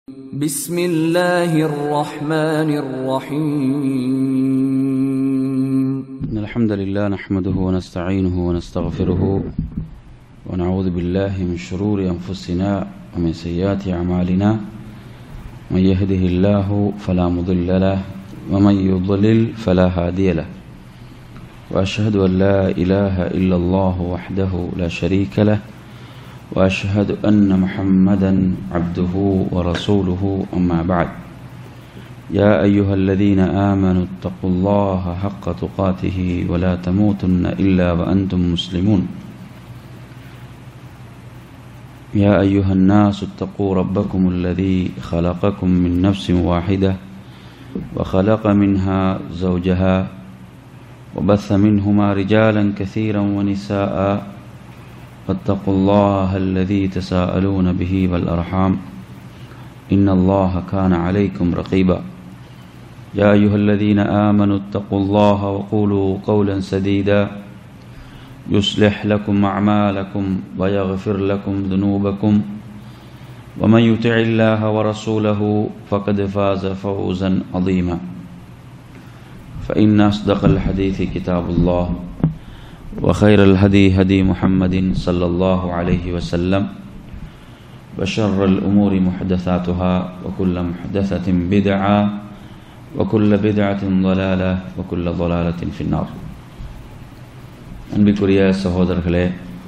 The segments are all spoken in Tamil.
بسم الله الرحمن الرحيم إن الحمد لله نحمده ونستعينه ونستغفره ونعوذ بالله من شرور أنفسنا ومن سيئات أعمالنا من يهده الله فلا مضل له ومن يضلل فلا هادي له وأشهد أن لا إله إلا الله وحده لا شريك له وأشهد أن محمدا عبده ورسوله أما بعد يا أيها الذين آمنوا اتقوا الله حق تقاته ولا تموتن إلا وأنتم مسلمون يا أيها الناس اتقوا ربكم الذي خلقكم من نفس واحدة وخلق منها زوجها وبث منهما رجالا كثيرا ونساء واتقوا الله الذي تساءلون به والأرحام إن الله كان عليكم رقيبا يا أيها الذين آمنوا اتقوا الله وقولوا قولا سديدا يصلح لكم أعمالكم ويغفر لكم ذنوبكم ومن يطع الله ورسوله فقد فاز فوزا عظيما فإن أصدق الحديث كتاب الله وخير الهدي هدي محمد صلى الله عليه وسلم وشر الأمور محدثاتها وكل محدثة بدعة وكل بدعة ضلالة وكل ضلالة في النار அன்பிற்குரிய சகோதரர்களே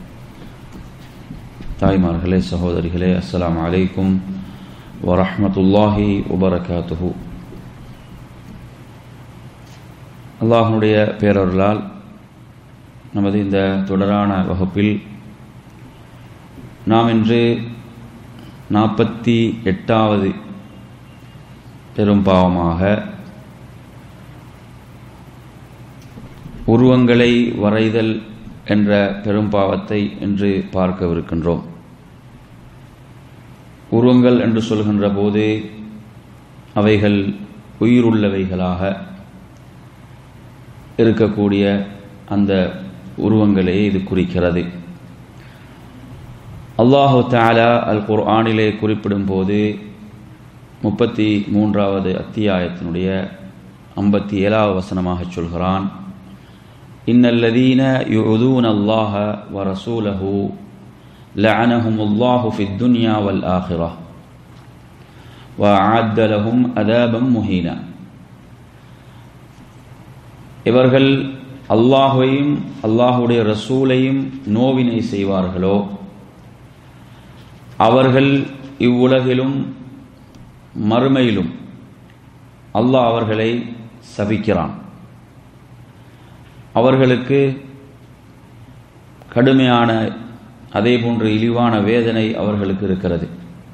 தாய்மார்களே சகோதரிகளே அஸ்ஸலாமு அலைக்கும் வரஹ்மத்துல்லாஹி வபரகாத்துஹு அல்லாஹனுடைய பேரருளால் நமது இந்த தொடரான வகுப்பில் நாம் இன்று நாற்பத்தி எட்டாவது பெரும் பாவமாக உருவங்களை வரைதல் என்ற பெரும் பாவத்தை இன்று பார்க்கவிருக்கின்றோம் உருவங்கள் என்று சொல்கின்ற போது அவைகள் உயிருள்ளவைகளாக இருக்கக்கூடிய அந்த உருவங்களே இது குறிக்கிறது அல்லாஹு தாலா அல் குர்ஆனிலே குறிப்பிடும் போது முப்பத்தி மூன்றாவது அத்தியாயத்தினுடைய ஐம்பத்தி ஏழாவது வசனமாக சொல்கிறான் இன்னல்லதீன யுதூன் அல்லாஹ வ ரசூலஹு لعنهم الله في الدنيا والآخرة وأعد لهم عذابا مهينا இவர்கள் அல்லாஹையும் அல்லாஹுடைய ரசூலையும் நோவினை செய்வார்களோ அவர்கள் இவ்வுலகிலும் மறுமையிலும் அல்லாஹ் அவர்களை சபிக்கிறான் அவர்களுக்கு கடுமையான அதே போன்று இழிவான வேதனை அவர்களுக்கு இருக்கிறது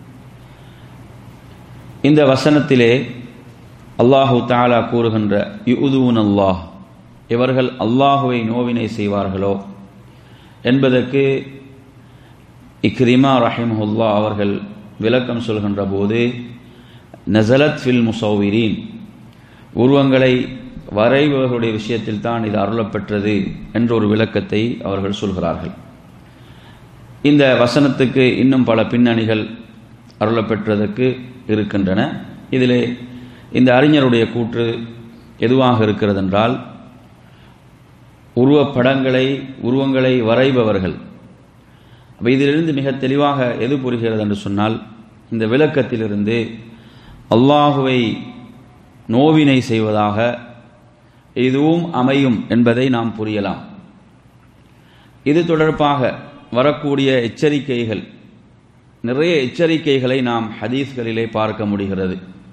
இந்த வசனத்திலே அல்லாஹு தாலா கூறுகின்ற யுதூன் அல்லாஹ் இவர்கள் அல்லாஹுவை நோவினை செய்வார்களோ என்பதற்கு இக்ரிமா ரஹிமஹுல்லா அவர்கள் விளக்கம் சொல்கின்ற போது நசலத் ஃபில் முசௌவிரீன் உருவங்களை வரைபவர்களுடைய விஷயத்தில் தான் இது அருளப்பெற்றது என்ற ஒரு விளக்கத்தை அவர்கள் சொல்கிறார்கள் இந்த வசனத்துக்கு இன்னும் பல பின்னணிகள் அருளப்பெற்றதற்கு இருக்கின்றன இதிலே இந்த அறிஞருடைய கூற்று எதுவாக இருக்கிறது என்றால் உருவப்படங்களை உருவங்களை வரைபவர்கள் அப்போ இதிலிருந்து மிக தெளிவாக எது புரிகிறது என்று சொன்னால் இந்த விளக்கத்திலிருந்து அல்லாஹுவை நோவினை செய்வதாக இதுவும் அமையும் என்பதை நாம் புரியலாம் இது தொடர்பாக வரக்கூடிய எச்சரிக்கைகள் நிறைய எச்சரிக்கைகளை நாம் ஹதீஸ்களிலே பார்க்க முடிகிறது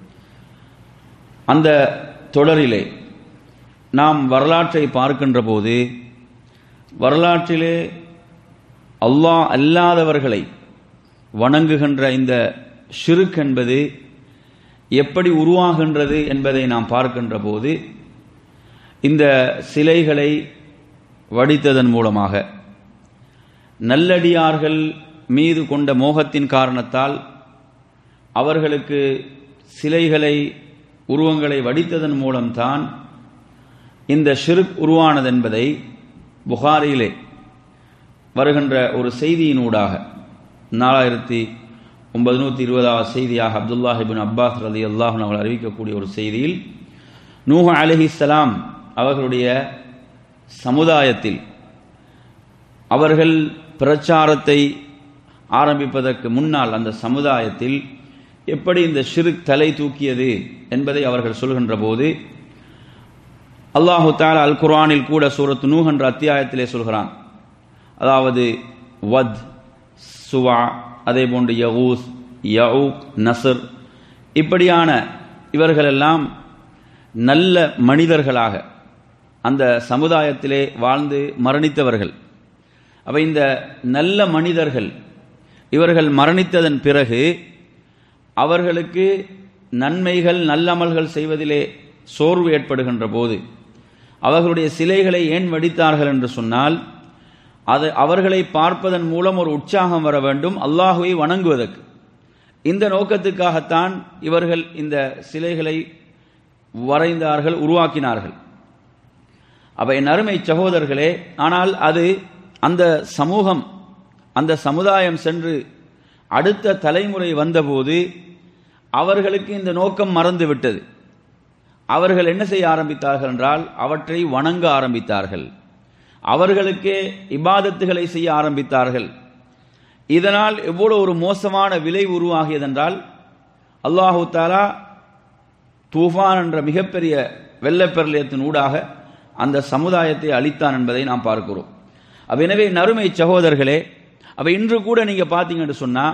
அந்த தொடரிலே நாம் வரலாற்றை பார்க்கின்ற போது வரலாற்றிலே அல்லாஹ் அல்லாதவர்களை வணங்குகின்ற இந்த ஷிருக் என்பது எப்படி உருவாகின்றது என்பதை நாம் பார்க்கின்ற போது இந்த சிலைகளை வடித்ததன் மூலமாக நல்லடியார்கள் மீது கொண்ட மோகத்தின் காரணத்தால் அவர்களுக்கு சிலைகளை உருவங்களை வடித்ததன் மூலம்தான் இந்த ஷிருக் உருவானது என்பதை புகாரியிலே வருகின்ற ஒரு செய்தியினூடாக நாலாயிரத்தி ஒன்பது நூற்றி இருபதாவது செய்தியாக அப்துல்லாஹிபின் அப்பாஸ் ரதி அல்லாஹன் அவர்கள் அறிவிக்கக்கூடிய ஒரு செய்தியில் நூஹ அலிஹிஸ்லாம் அவர்களுடைய சமுதாயத்தில் அவர்கள் பிரச்சாரத்தை ஆரம்பிப்பதற்கு முன்னால் அந்த சமுதாயத்தில் எப்படி இந்த ஷிருக் தலை தூக்கியது என்பதை அவர்கள் சொல்கின்ற போது அல்லாஹு தாலா அல் குர்ஆனில் கூட சூரத்து நூஹ் என்ற அத்தியாயத்திலே சொல்கிறான் அதாவது வத் சுவா அதே போன்று யகூஸ் யவுக் நசர் இப்படியான இவர்களெல்லாம் நல்ல மனிதர்களாக அந்த சமுதாயத்திலே வாழ்ந்து மரணித்தவர்கள் அவை இந்த நல்ல மனிதர்கள் இவர்கள் மரணித்ததன் பிறகு அவர்களுக்கு நன்மைகள் நல்லமல்கள் செய்வதிலே சோர்வு ஏற்படுகின்ற போது அவர்களுடைய சிலைகளை ஏன் வடித்தார்கள் என்று சொன்னால் அது அவர்களை பார்ப்பதன் மூலம் ஒரு உற்சாகம் வர வேண்டும் அல்லாஹுவை வணங்குவதற்கு இந்த நோக்கத்துக்காகத்தான் இவர்கள் இந்த சிலைகளை வரைந்தார்கள் உருவாக்கினார்கள் அப்ப என் அருமை சகோதரர்களே ஆனால் அது அந்த சமூகம் அந்த சமுதாயம் சென்று அடுத்த தலைமுறை வந்தபோது அவர்களுக்கு இந்த நோக்கம் மறந்து விட்டது அவர்கள் என்ன செய்ய ஆரம்பித்தார்கள் என்றால் அவற்றை வணங்க ஆரம்பித்தார்கள் அவர்களுக்கே இபாதத்துகளை செய்ய ஆரம்பித்தார்கள் இதனால் எவ்வளவு ஒரு மோசமான விலை உருவாகியதென்றால் அல்லாஹு தாலா தூஃபான் என்ற மிகப்பெரிய வெள்ளப்பெரலியத்தின் ஊடாக அந்த சமுதாயத்தை அளித்தான் என்பதை நாம் பார்க்கிறோம் அப்ப எனவே நறுமை சகோதரர்களே அப்ப இன்று கூட நீங்க பார்த்தீங்கன்னு சொன்னா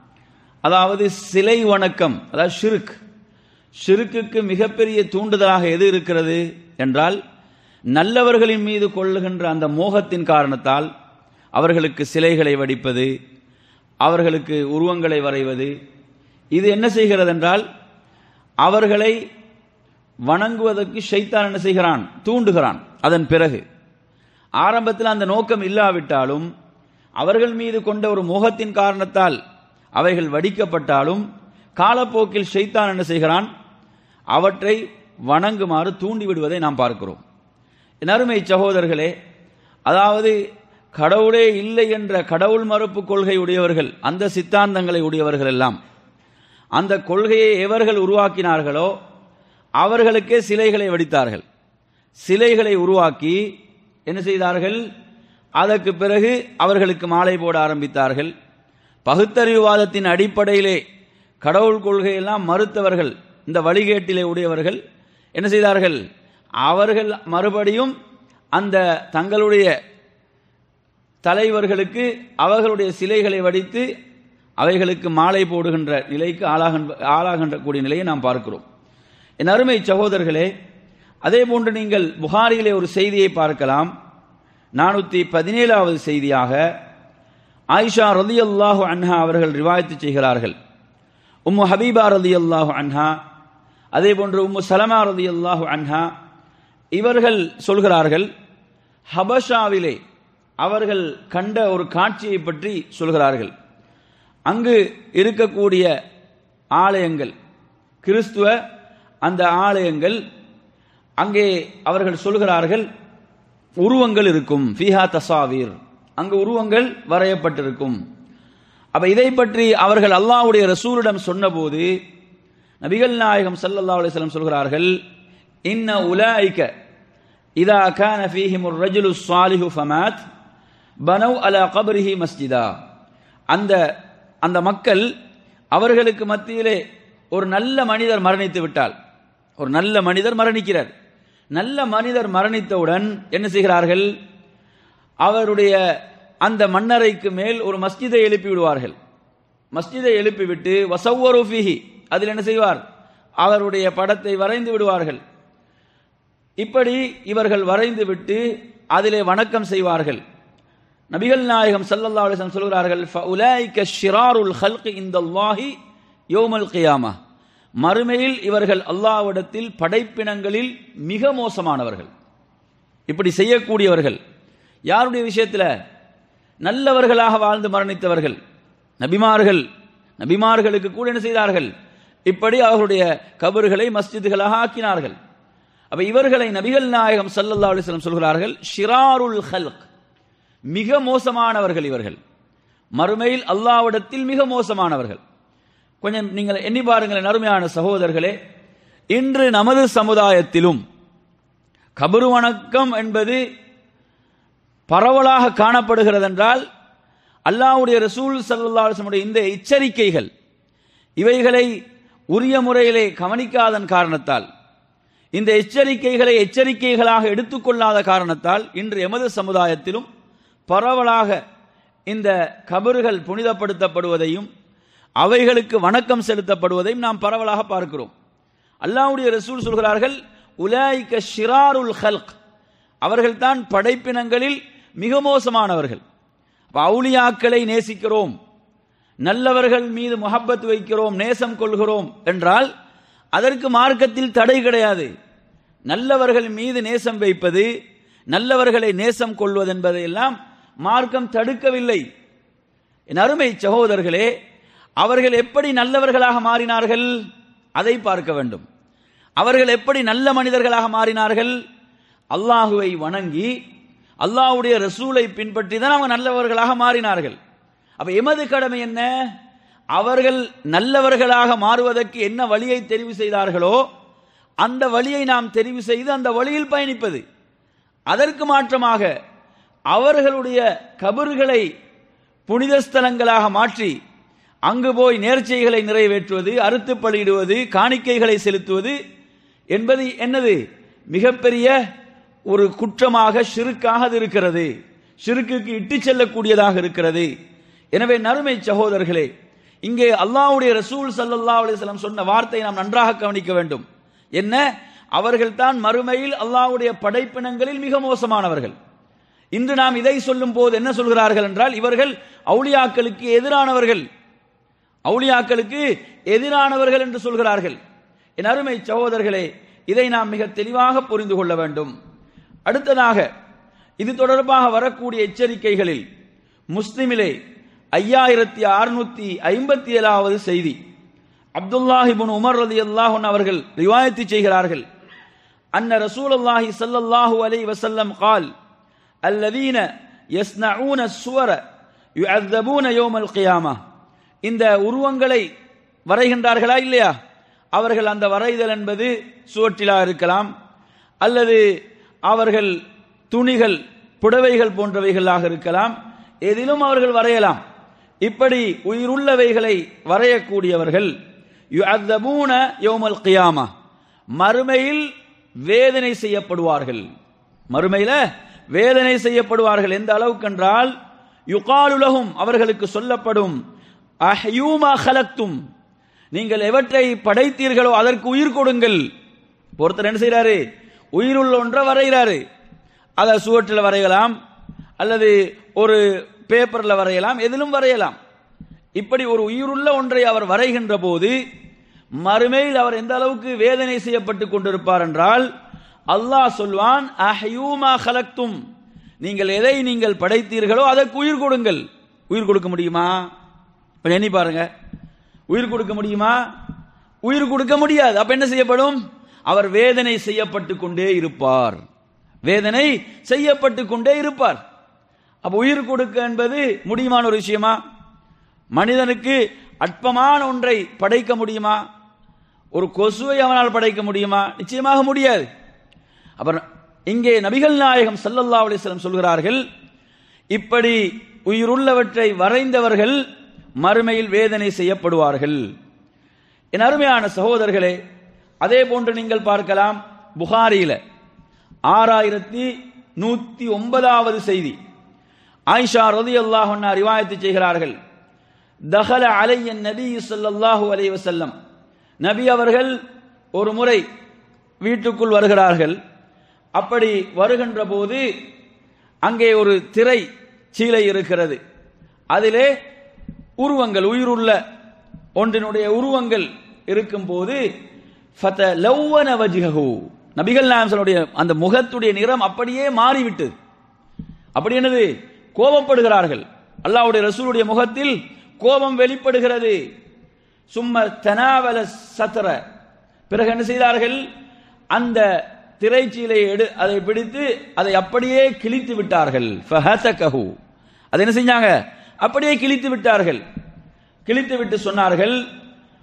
அதாவது சிலை வணக்கம் அதாவது ஷிருக் ஷிருக்குக்கு மிகப்பெரிய தூண்டுதலாக எது இருக்கிறது என்றால் நல்லவர்களின் மீது கொள்ளுகின்ற அந்த மோகத்தின் காரணத்தால் அவர்களுக்கு சிலைகளை வடிப்பது அவர்களுக்கு உருவங்களை வரைவது இது என்ன செய்கிறது என்றால் அவர்களை வணங்குவதற்கு ஷைத்தான் என்ன செய்கிறான் தூண்டுகிறான் அதன் பிறகு ஆரம்பத்தில் அந்த நோக்கம் இல்லாவிட்டாலும் அவர்கள் மீது கொண்ட ஒரு மோகத்தின் காரணத்தால் அவைகள் வடிக்கப்பட்டாலும் காலப்போக்கில் ஷைத்தான் என்ன செய்கிறான் அவற்றை வணங்குமாறு தூண்டி விடுவதை நாம் பார்க்கிறோம் நறுமை சகோதரர்களே அதாவது கடவுளே இல்லை என்ற கடவுள் மறுப்பு கொள்கை உடையவர்கள் அந்த சித்தாந்தங்களை உடையவர்கள் எல்லாம் அந்த கொள்கையை எவர்கள் உருவாக்கினார்களோ அவர்களுக்கே சிலைகளை வடித்தார்கள் சிலைகளை உருவாக்கி என்ன செய்தார்கள் அதற்கு பிறகு அவர்களுக்கு மாலை போட ஆரம்பித்தார்கள் பகுத்தறிவுவாதத்தின் அடிப்படையிலே கடவுள் கொள்கையெல்லாம் மறுத்தவர்கள் இந்த வழிகேட்டிலே உடையவர்கள் என்ன செய்தார்கள் அவர்கள் மறுபடியும் அந்த தங்களுடைய தலைவர்களுக்கு அவர்களுடைய சிலைகளை வடித்து அவைகளுக்கு மாலை போடுகின்ற நிலைக்கு ஆளாகின்ற ஆளாகின்ற கூடிய நிலையை நாம் பார்க்கிறோம் என் அருமை சகோதரர்களே அதே போன்று நீங்கள் புகாரியிலே ஒரு செய்தியை பார்க்கலாம் நானூற்றி பதினேழாவது செய்தியாக ஆயிஷா ரதி அல்லாஹு அன்ஹா அவர்கள் ரிவாயத்து செய்கிறார்கள் உம்மு ஹபீபா ரதி அல்லாஹு அன்ஹா அதே போன்று உம்மு சலமா ரதி அல்லாஹு அன்ஹா இவர்கள் சொல்கிறார்கள் ஹபஷாவிலே அவர்கள் கண்ட ஒரு காட்சியை பற்றி சொல்கிறார்கள் அங்கு இருக்கக்கூடிய ஆலயங்கள் கிறிஸ்துவ அந்த ஆலயங்கள் அங்கே அவர்கள் சொல்கிறார்கள் உருவங்கள் இருக்கும் ஃபீஹா தசாவீர் அங்கு உருவங்கள் வரையப்பட்டிருக்கும் அப்ப இதை பற்றி அவர்கள் அல்லாஹ்வுடைய ரசூலிடம் சொன்னபோது நபிகள் நாயகம் ஸல்லல்லாஹு அலைஹி வஸல்லம் சொல்கிறார்கள் இன்ன உலாயிக இதா கான ஃபீஹிம் الرجل الصالح فمات பனவ் அலா கபரிஹி மஸ்ஜிதா அந்த அந்த மக்கள் அவர்களுக்கு மத்தியிலே ஒரு நல்ல மனிதர் மரணித்து விட்டால் ஒரு நல்ல மனிதர் மரணிக்கிறார் நல்ல மனிதர் மரணித்தவுடன் என்ன செய்கிறார்கள் அவருடைய அந்த மன்னரைக்கு மேல் ஒரு மஸ்ஜிதை எழுப்பி விடுவார்கள் மஸ்ஜிதை எழுப்பிவிட்டு வசவ்வரு ஃபீஹி அதில் என்ன செய்வார் அவருடைய படத்தை வரைந்து விடுவார்கள் இப்படி இவர்கள் வரைந்து விட்டு அதிலே வணக்கம் செய்வார்கள் நபிகள் நாயகம் ஸல்லல்லாஹு அலைஹி வஸல்லம் சொல்கிறார்கள் ஃபஉலாயிக ஷிராருல் ஹல்கி இந்தல்லாஹி யௌமல் கியாமா மறுமையில் இவர்கள் அல்லாஹ்விடத்தில் படைப்பினங்களில் மிக மோசமானவர்கள் இப்படி செய்யக்கூடியவர்கள் யாருடைய விஷயத்தில் நல்லவர்களாக வாழ்ந்து மரணித்தவர்கள் நபிமார்கள் நபிமார்களுக்கு கூட என்ன செய்தார்கள் இப்படி அவர்களுடைய கபறுகளை மஸ்ஜிதுகளாக ஆக்கினார்கள் அப்ப இவர்களை நபிகள் நாயகம் ஸல்லல்லாஹு அலைஹி வஸல்லம் சொல்கிறார்கள் ஷிராருல் ஹல்க் மிக மோசமானவர்கள் இவர்கள் மறுமையில் அல்லாவிடத்தில் மிக மோசமானவர்கள் கொஞ்சம் நீங்கள் எண்ணி பாருங்கள் அருமையான சகோதரர்களே இன்று நமது சமுதாயத்திலும் கபரு வணக்கம் என்பது பரவலாக காணப்படுகிறது என்றால் அல்லாஹ்வுடைய ரசூல் சல்லல்லாஹு அலைஹி வஸல்லம் இந்த எச்சரிக்கைகள் இவைகளை உரிய முறையிலே கவனிக்காதன் காரணத்தால் இந்த எச்சரிக்கைகளை எச்சரிக்கைகளாக எடுத்துக்கொள்ளாத காரணத்தால் இன்று எமது சமுதாயத்திலும் பரவலாக இந்த கபறுகள் புனிதப்படுத்தப்படுவதையும் அவைகளுக்கு வணக்கம் செலுத்தப்படுவதையும் நாம் பரவலாக பார்க்கிறோம் அல்லாஹ்வுடைய ரசூல் சொல்கிறார்கள் உலாய்க ஷிராருல் ஹல்க் அவர்கள்தான் படைப்பினங்களில் மிக மோசமானவர்கள் அப்ப அவுலியாக்களை நேசிக்கிறோம் நல்லவர்கள் மீது முஹப்பத் வைக்கிறோம் நேசம் கொள்கிறோம் என்றால் அதற்கு மார்க்கத்தில் தடை கிடையாது நல்லவர்கள் மீது நேசம் வைப்பது நல்லவர்களை நேசம் கொள்வது என்பதையெல்லாம் மார்க்கம் தடுக்கவில்லை என் அருமை சகோதரர்களே அவர்கள் எப்படி நல்லவர்களாக மாறினார்கள் அதை பார்க்க வேண்டும் அவர்கள் எப்படி நல்ல மனிதர்களாக மாறினார்கள் அல்லாஹுவை வணங்கி அல்லாஹ்வுடைய ரசூலை பின்பற்றி தான் அவங்க நல்லவர்களாக மாறினார்கள் அப்ப எமது கடமை என்ன அவர்கள் நல்லவர்களாக மாறுவதற்கு என்ன வழியை தெரிவு செய்தார்களோ அந்த வழியை நாம் தெரிவு செய்து அந்த வழியில் பயணிப்பது அதற்கு மாற்றமாக அவர்களுடைய கபறுகளை புனித ஸ்தலங்களாக மாற்றி அங்கு போய் நேர்ச்சைகளை நிறைவேற்றுவது அறுத்து பலியிடுவது காணிக்கைகளை செலுத்துவது என்பது என்னது மிகப்பெரிய ஒரு குற்றமாக ஷிருக்காக அது இருக்கிறது ஷிருக்குக்கு இட்டு செல்லக்கூடியதாக இருக்கிறது எனவே நறுமை சகோதரர்களே இங்கே அல்லாஹ்வுடைய ரசூல் ஸல்லல்லாஹு அலைஹி வஸல்லம் சொன்ன வார்த்தையை நாம் நன்றாக கவனிக்க வேண்டும் என்ன அவர்கள் தான் மறுமையில் அல்லாஹ்வுடைய படைப்பினங்களில் மிக மோசமானவர்கள் இன்று நாம் இதை சொல்லும் போது என்ன சொல்கிறார்கள் என்றால் இவர்கள் அவுலியாக்களுக்கு எதிரானவர்கள் அவுலியாக்களுக்கு எதிரானவர்கள் என்று சொல்கிறார்கள் என் அருமை சகோதரர்களே இதை நாம் மிக தெளிவாக புரிந்து கொள்ள வேண்டும் அடுத்ததாக இது தொடர்பாக வரக்கூடிய எச்சரிக்கைகளில் முஸ்லிமிலே ஐயாயிரத்தி அறுநூத்தி ஐம்பத்தி ஏழாவது செய்தி அப்துல்லாஹிபுன் உமர் ரதி அல்லாஹன் அவர்கள் ரிவாயத்து செய்கிறார்கள் அன்ன ரசூலுல்லாஹி ஸல்லல்லாஹு அலைஹி வஸல்லம் قال الذين يصنعون الصور يعذبون يوم القيامه இந்த உருவங்களை வரைகின்றார்களா இல்லையா அவர்கள் அந்த வரைதல் என்பது சுவற்றிலா இருக்கலாம் அல்லது அவர்கள் துணிகள் புடவைகள் போன்றவைகளாக இருக்கலாம் எதிலும் அவர்கள் வரையலாம் இப்படி உயிருள்ளவைகளை வரையக்கூடியவர்கள் யுஅத்தபூன யௌமல் கியாமா மறுமையில் வேதனை செய்யப்படுவார்கள் மறுமையில வேதனை செய்யப்படுவார்கள் எந்த அளவுக்கு என்றால் யுகாலுலகும் அவர்களுக்கு சொல்லப்படும் அஹ்யூமா ஹலக்தும் நீங்கள் எவற்றை படைத்தீர்களோ அதற்கு உயிர் கொடுங்கள் ஒருத்தர் என்ன செய்யறாரு உயிருள்ள ஒன்றை வரைகிறாரு அதை சுவற்றில் வரையலாம் அல்லது ஒரு பேப்பர்ல வரையலாம் எதிலும் வரையலாம் இப்படி ஒரு உயிருள்ள ஒன்றை அவர் வரைகின்ற போது மறுமையில் அவர் எந்த அளவுக்கு வேதனை செய்யப்பட்டு கொண்டிருப்பார் என்றால் அல்லாஹ் சொல்வான் அஹ்யூமா ஹலக்தும் நீங்கள் எதை நீங்கள் படைத்தீர்களோ அதற்கு உயிர் கொடுங்கள் உயிர் கொடுக்க முடியுமா கொஞ்சம் எண்ணி பாருங்க உயிர் கொடுக்க முடியுமா உயிர் கொடுக்க முடியாது அப்ப என்ன செய்யப்படும் அவர் வேதனை செய்யப்பட்டு கொண்டே இருப்பார் வேதனை செய்யப்பட்டு கொண்டே இருப்பார் அப்ப உயிர் கொடுக்க என்பது முடியுமான ஒரு விஷயமா மனிதனுக்கு அற்பமான ஒன்றை படைக்க முடியுமா ஒரு கொசுவை அவனால் படைக்க முடியுமா நிச்சயமாக முடியாது அப்புறம் இங்கே நபிகள் நாயகம் ஸல்லல்லாஹு அலைஹி வஸல்லம் சொல்கிறார்கள் இப்படி உயிருள்ளவற்றை வரைந்தவர்கள் மறுமையில் வேதனை செய்யப்படுவார்கள் என் அருமையான சகோதரர்களே அதே போன்று நீங்கள் பார்க்கலாம் புகாரியில ஆறாயிரத்தி நூத்தி ஒன்பதாவது செய்தி ஆயிஷா ரதி அல்லாஹன்னா ரிவாயத்து செய்கிறார்கள் தஹல அலையன் நபி ஸல்லல்லாஹு அலைஹி வஸல்லம் நபி அவர்கள் ஒரு முறை வீட்டுக்குள் வருகிறார்கள் அப்படி வருகின்ற போது அங்கே ஒரு திரை சீலை இருக்கிறது அதிலே உருவங்கள் உயிருள்ள ஒன்றினுடைய உருவங்கள் இருக்கும்போது ஃபத லவ்வன வஜ்ஹஹு நபிகள் நாயகனுடைய அந்த முகத்துடைய நிறம் அப்படியே மாறிவிட்டது அப்படி என்னது கோபப்படுகிறார்கள் அல்லாஹ்வுடைய ரசூலுடைய முகத்தில் கோபம் வெளிப்படுகிறது சும்ம தனாவல சத்ர பிறகு என்ன செய்தார்கள் அந்த திரைச்சீலை எடு அதை பிடித்து அதை அப்படியே கிழித்து விட்டார்கள் ஃபஹதகஹு அதை என்ன செஞ்சாங்க அப்படியே கிழித்து விட்டார்கள் கிழித்து விட்டு சொன்னார்கள்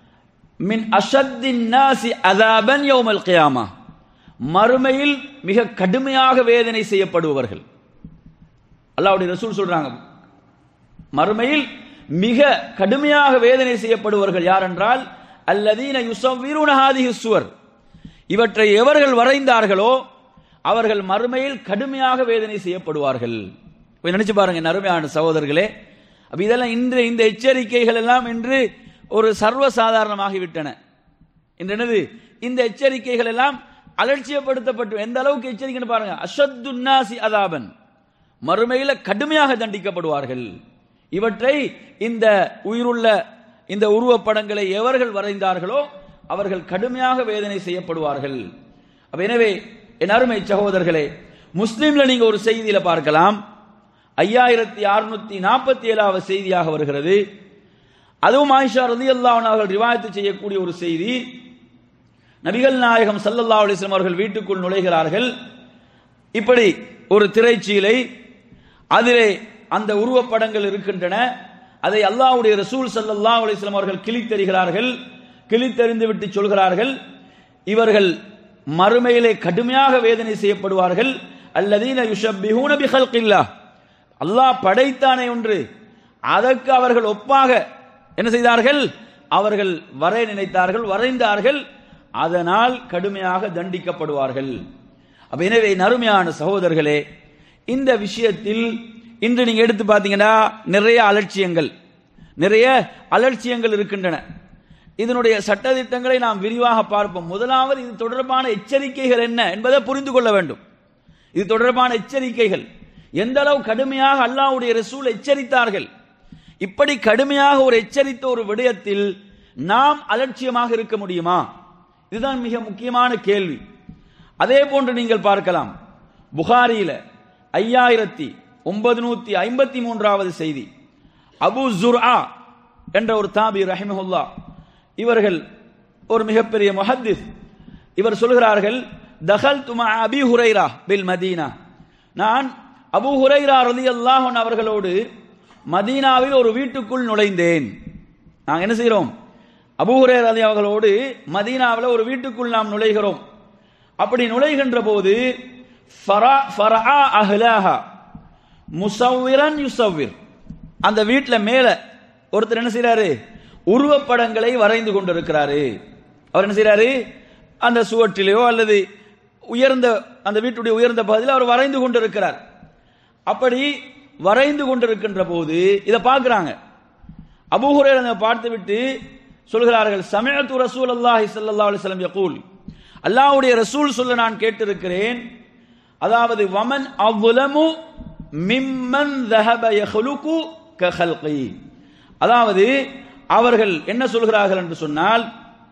மின் அஷத்தின் நாசி அதாபன் யௌமல் கியாமா மறுமையில் மிக கடுமையாக வேதனை செய்யப்படுபவர்கள் அல்லாஹ்வுடைய ரசூல் சொல்றாங்க மறுமையில் மிக கடுமையாக வேதனை செய்யப்படுபவர்கள் யார் என்றால் அல்லதீன யுசவ்விருன ஹாதிஹி சுவர் இவற்றை எவர்கள் வரைந்தார்களோ அவர்கள் மறுமையில் கடுமையாக வேதனை செய்யப்படுவார்கள் போய் நினைச்சு பாருங்க நறுமையான சகோதரர்களே அப்ப இதெல்லாம் இன்று இந்த எச்சரிக்கைகள் எல்லாம் இன்று ஒரு சர்வசாதாரணமாகிவிட்டன இன்று என்னது இந்த எச்சரிக்கைகள் எல்லாம் அலட்சியப்படுத்தப்பட்டு எந்த அளவுக்கு எச்சரிக்கைன்னு பாருங்க அஷத்துன்னாசி அதாபன் மறுமையில கடுமையாக தண்டிக்கப்படுவார்கள் இவற்றை இந்த உயிருள்ள இந்த உருவப்படங்களை எவர்கள் வரைந்தார்களோ அவர்கள் கடுமையாக வேதனை செய்யப்படுவார்கள் அப்ப எனவே என் அருமை சகோதரர்களே முஸ்லீம்ல நீங்க ஒரு செய்தியில பார்க்கலாம் ஐயாயிரத்தி அறுநூத்தி நாற்பத்தி ஏழாவது செய்தியாக வருகிறது அதுவும் ஆயிஷா ரதி அவர்கள் ரிவாயத்து செய்யக்கூடிய ஒரு செய்தி நபிகள் நாயகம் சல்லல்லா அலிஸ்லாம் அவர்கள் வீட்டுக்குள் நுழைகிறார்கள் இப்படி ஒரு திரைச்சீலை அதிலே அந்த உருவப்படங்கள் இருக்கின்றன அதை அல்லாஹ்வுடைய ரசூல் ஸல்லல்லாஹு அலைஹி வஸல்லம் அவர்கள் கிழித்தெறிகிறார்கள் கிழித்தெறிந்து விட்டு சொல்கிறார்கள் இவர்கள் மறுமையிலே கடுமையாக வேதனை செய்யப்படுவார்கள் அல்லதீன யுஷப்பிஹூன பிஹல்கில்லாஹ் அல்லாஹ் படைத்தானே ஒன்று அதற்கு அவர்கள் ஒப்பாக என்ன செய்தார்கள் அவர்கள் வரைய நினைத்தார்கள் வரைந்தார்கள் அதனால் கடுமையாக தண்டிக்கப்படுவார்கள் அப்ப எனவே நறுமையான சகோதரர்களே இந்த விஷயத்தில் இன்று நீங்க எடுத்து பார்த்தீங்கன்னா நிறைய அலட்சியங்கள் நிறைய அலட்சியங்கள் இருக்கின்றன இதனுடைய சட்டதிட்டங்களை நாம் விரிவாக பார்ப்போம் முதலாவது இது தொடர்பான எச்சரிக்கைகள் என்ன என்பதை புரிந்து கொள்ள வேண்டும் இது தொடர்பான எச்சரிக்கைகள் எந்த அளவு கடுமையாக அல்லாஹ்வுடைய ரசூல் எச்சரித்தார்கள் இப்படி கடுமையாக ஒரு எச்சரித்த ஒரு விடயத்தில் நாம் அலட்சியமாக இருக்க முடியுமா இதுதான் மிக முக்கியமான கேள்வி அதே போன்று நீங்கள் பார்க்கலாம் புகாரியில ஐயாயிரத்தி ஒன்பது நூத்தி ஐம்பத்தி மூன்றாவது செய்தி அபு ஜுர்ஆ என்ற ஒரு தாபி ரஹிமஹுல்லா இவர்கள் ஒரு மிகப்பெரிய முஹத்திஸ் இவர் சொல்கிறார்கள் தகல் துமா அபி ஹுரைரா பில் மதீனா நான் அபு ஹுரைரா ரலி அல்லாஹன் அவர்களோடு மதீனாவில் ஒரு வீட்டுக்குள் நுழைந்தேன் நாங்கள் என்ன செய்கிறோம் அபு ஹுரைரா ரலி அவர்களோடு மதீனாவில் ஒரு வீட்டுக்குள் நாம் நுழைகிறோம் அப்படி நுழைகின்ற போது ஃபரா- ஃபரஆ அஹ்லாஹா முசவ்விரன் யுசவ்விர் அந்த வீட்டில் மேல ஒருத்தர் என்ன செய்றாரு உருவப்படங்களை வரைந்து கொண்டிருக்கிறாரு அவர் என்ன செய்றாரு அந்த சுவற்றிலேயோ அல்லது உயர்ந்த அந்த வீட்டுடைய உயர்ந்த பகுதியில் அவர் வரைந்து கொண்டிருக்கிறார் அப்படி வரைந்து கொண்டிருக்கின்ற போது இதை பார்க்கிறாங்க அபூஹுரேர் அதை பார்த்துவிட்டு சொல்கிறார்கள் சமயத்து ரசூல் அல்லாஹி ஸல்லல்லாஹு அலைஹி வஸல்லம் யகூல் அல்லாஹ்வுடைய ரசூல் சொல்ல நான் கேட்டிருக்கிறேன் அதாவது வமன் அவ்வுலமு மிம்மன் ذهب يخلق كخلقي அதாவது அவர்கள் என்ன சொல்கிறார்கள் என்று சொன்னால்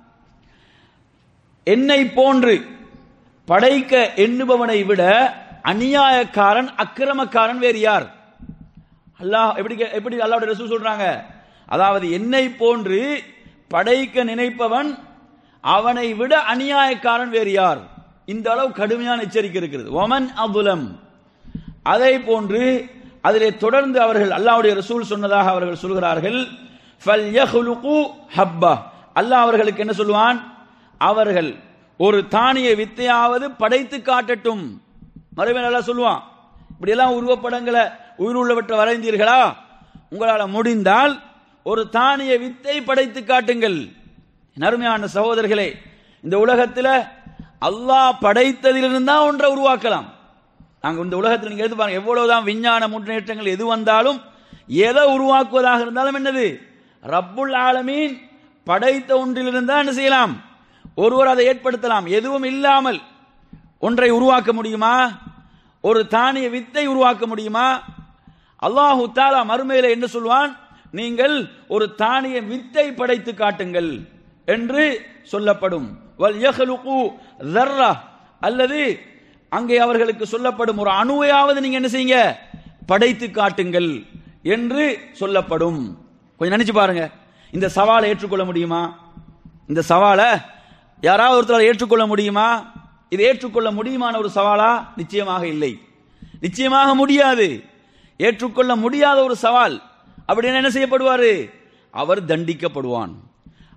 என்னை போன்று படைக்க எண்ணுபவனை விட அநியாயக்காரன் அக்கிரமக்காரன் வேறு யார் அல்லாஹ் எப்படி கே- எப்படி அல்லாஹ்வுடைய ரசூல் சொல்றாங்க அதாவது என்னை போன்று படைக்க நினைப்பவன் அவனை விட அநியாயக்காரன் வேறு யார் இந்த அளவு கடுமையான எச்சரிக்கை இருக்கிறது ஒமன் அபுலம் அதை போன்று அதிலே தொடர்ந்து அவர்கள் அல்லாஹ்வுடைய ரசூல் சொன்னதாக அவர்கள் சொல்கிறார்கள் ஃபல் யஹ்லுகு ஹப்பா அல்லாஹ் அவர்களுக்கு என்ன சொல்லுவான் அவர்கள் ஒரு தானிய வித்தையாவது படைத்து காட்டட்டும் மறுபடியும் நல்லா சொல்லுவான் இப்படியெல்லாம் உருவப்படங்களை உயிருள்ளவற்றை வரைந்தீர்களா உங்களால் முடிந்தால் ஒரு தானிய வித்தை படைத்து காட்டுங்கள் நறுமையான சகோதரர்களே இந்த உலகத்தில் அல்லாஹ் படைத்ததிலிருந்து தான் ஒன்றை உருவாக்கலாம் நாங்கள் இந்த உலகத்தில் நீங்க எடுத்து பாருங்க எவ்வளவுதான் விஞ்ஞான முன்னேற்றங்கள் எது வந்தாலும் எதை உருவாக்குவதாக இருந்தாலும் என்னது ரப்புல் ஆலமீன் படைத்த ஒன்றிலிருந்து தான் என்ன செய்யலாம் ஒருவர் அதை ஏற்படுத்தலாம் எதுவும் இல்லாமல் ஒன்றை உருவாக்க முடியுமா ஒரு தானிய வித்தை உருவாக்க முடியுமா அல்லாஹு தாலா மறுமையில என்ன சொல்வான் நீங்கள் ஒரு தானிய வித்தை படைத்து காட்டுங்கள் என்று சொல்லப்படும் வல் யஹ்லுகு ذرة அல்லது அங்கே அவர்களுக்கு சொல்லப்படும் ஒரு அணுவையாவது நீங்க என்ன செய்யுங்க படைத்து காட்டுங்கள் என்று சொல்லப்படும் கொஞ்சம் நினைச்சு பாருங்க இந்த சவாலை ஏற்றுக்கொள்ள முடியுமா இந்த சவாலை யாராவது ஒருத்தர் ஏற்றுக்கொள்ள முடியுமா இது ஏற்றுக்கொள்ள முடியுமான ஒரு சவாலா நிச்சயமாக இல்லை நிச்சயமாக முடியாது ஏற்றுக்கொள்ள முடியாத ஒரு சவால் அப்படின்னு என்ன செய்யப்படுவாரு அவர் தண்டிக்கப்படுவான்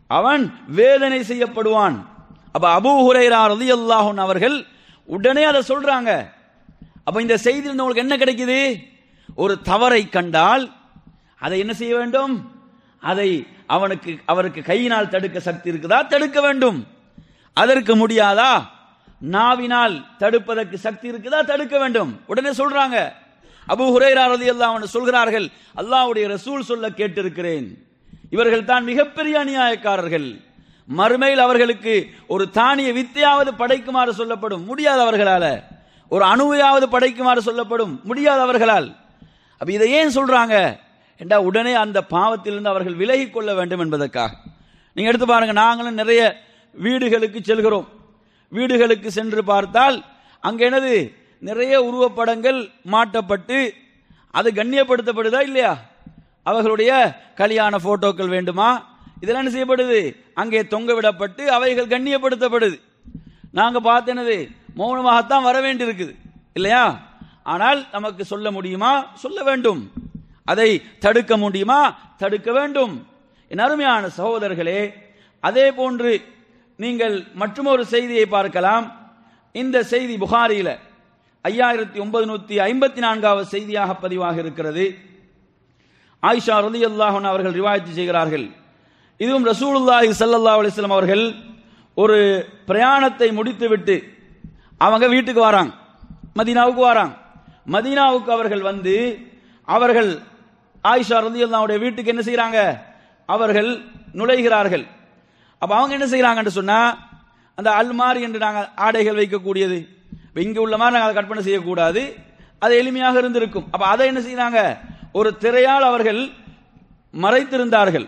அவன் வேதனை செய்யப்படுவான் அப்ப அபூ ஹுரைரா ரலியல்லாஹு அவர்கள் உடனே அதை சொல்றாங்க அப்ப இந்த செய்தியில் உங்களுக்கு என்ன கிடைக்குது ஒரு தவறை கண்டால் அதை என்ன செய்ய வேண்டும் அதை அவனுக்கு அவருக்கு கையினால் தடுக்க சக்தி இருக்குதா தடுக்க வேண்டும் அதற்கு முடியாதா நாவினால் தடுப்பதற்கு சக்தி இருக்குதா தடுக்க வேண்டும் உடனே சொல்றாங்க அபு ஹுரைரா ரலியல்லாஹு அன்ஹு சொல்கிறார்கள் அல்லாஹ்வுடைய ரசூல் சொல்ல கேட்டிருக்கிறேன் இவர்கள் தான் மிகப்பெரிய அநியாயக்காரர்கள் மறுமையில் அவர்களுக்கு ஒரு தானிய வித்தையாவது படைக்குமாறு சொல்லப்படும் முடியாது அவர்களால ஒரு அணுவையாவது படைக்குமாறு சொல்லப்படும் முடியாது அவர்களால் அப்ப இதை ஏன் சொல்றாங்க என்றா உடனே அந்த பாவத்திலிருந்து அவர்கள் விலகிக் கொள்ள வேண்டும் என்பதற்காக நீங்க எடுத்து பாருங்க நாங்களும் நிறைய வீடுகளுக்கு செல்கிறோம் வீடுகளுக்கு சென்று பார்த்தால் அங்க என்னது நிறைய உருவப்படங்கள் மாட்டப்பட்டு அது கண்ணியப்படுத்தப்படுதா இல்லையா அவர்களுடைய கல்யாண போட்டோக்கள் வேண்டுமா இதெல்லாம் என்ன செய்யப்படுது அங்கே தொங்க விடப்பட்டு அவைகள் கண்ணியப்படுத்தப்படுது நாங்க பார்த்தனது மௌனமாகத்தான் வர வேண்டியிருக்குது இல்லையா ஆனால் நமக்கு சொல்ல முடியுமா சொல்ல வேண்டும் அதை தடுக்க முடியுமா தடுக்க வேண்டும் என் அருமையான சகோதரர்களே அதே போன்று நீங்கள் மற்றொரு செய்தியை பார்க்கலாம் இந்த செய்தி புகாரியில ஐயாயிரத்தி ஒன்பது நூத்தி ஐம்பத்தி நான்காவது செய்தியாக பதிவாக இருக்கிறது ஆயிஷா ரதி அல்லாஹன் அவர்கள் ரிவாயத்து செய்கிறார்கள் இதுவும் ரசூலுல்லாஹி ஸல்லல்லாஹு அலைஹி வஸல்லம் அவர்கள் ஒரு பிரயாணத்தை முடித்துவிட்டு அவங்க வீட்டுக்கு வராங்க மதீனாவுக்கு வராங்க மதீனாவுக்கு அவர்கள் வந்து அவர்கள் ஆயிஷா ரதி அல்லாவுடைய வீட்டுக்கு என்ன செய்றாங்க அவர்கள் நுழைகிறார்கள் அப்ப அவங்க என்ன செய்யறாங்கன்னு சொன்னா அந்த அல்மாரி என்று நாங்கள் ஆடைகள் வைக்கக்கூடியது இப்ப இங்க உள்ள மாதிரி நாங்கள் கற்பனை செய்யக்கூடாது அது எளிமையாக இருந்திருக்கும் அப்ப அதை என்ன செய்யறாங்க ஒரு திரையால் அவர்கள் மறைத்திருந்தார்கள்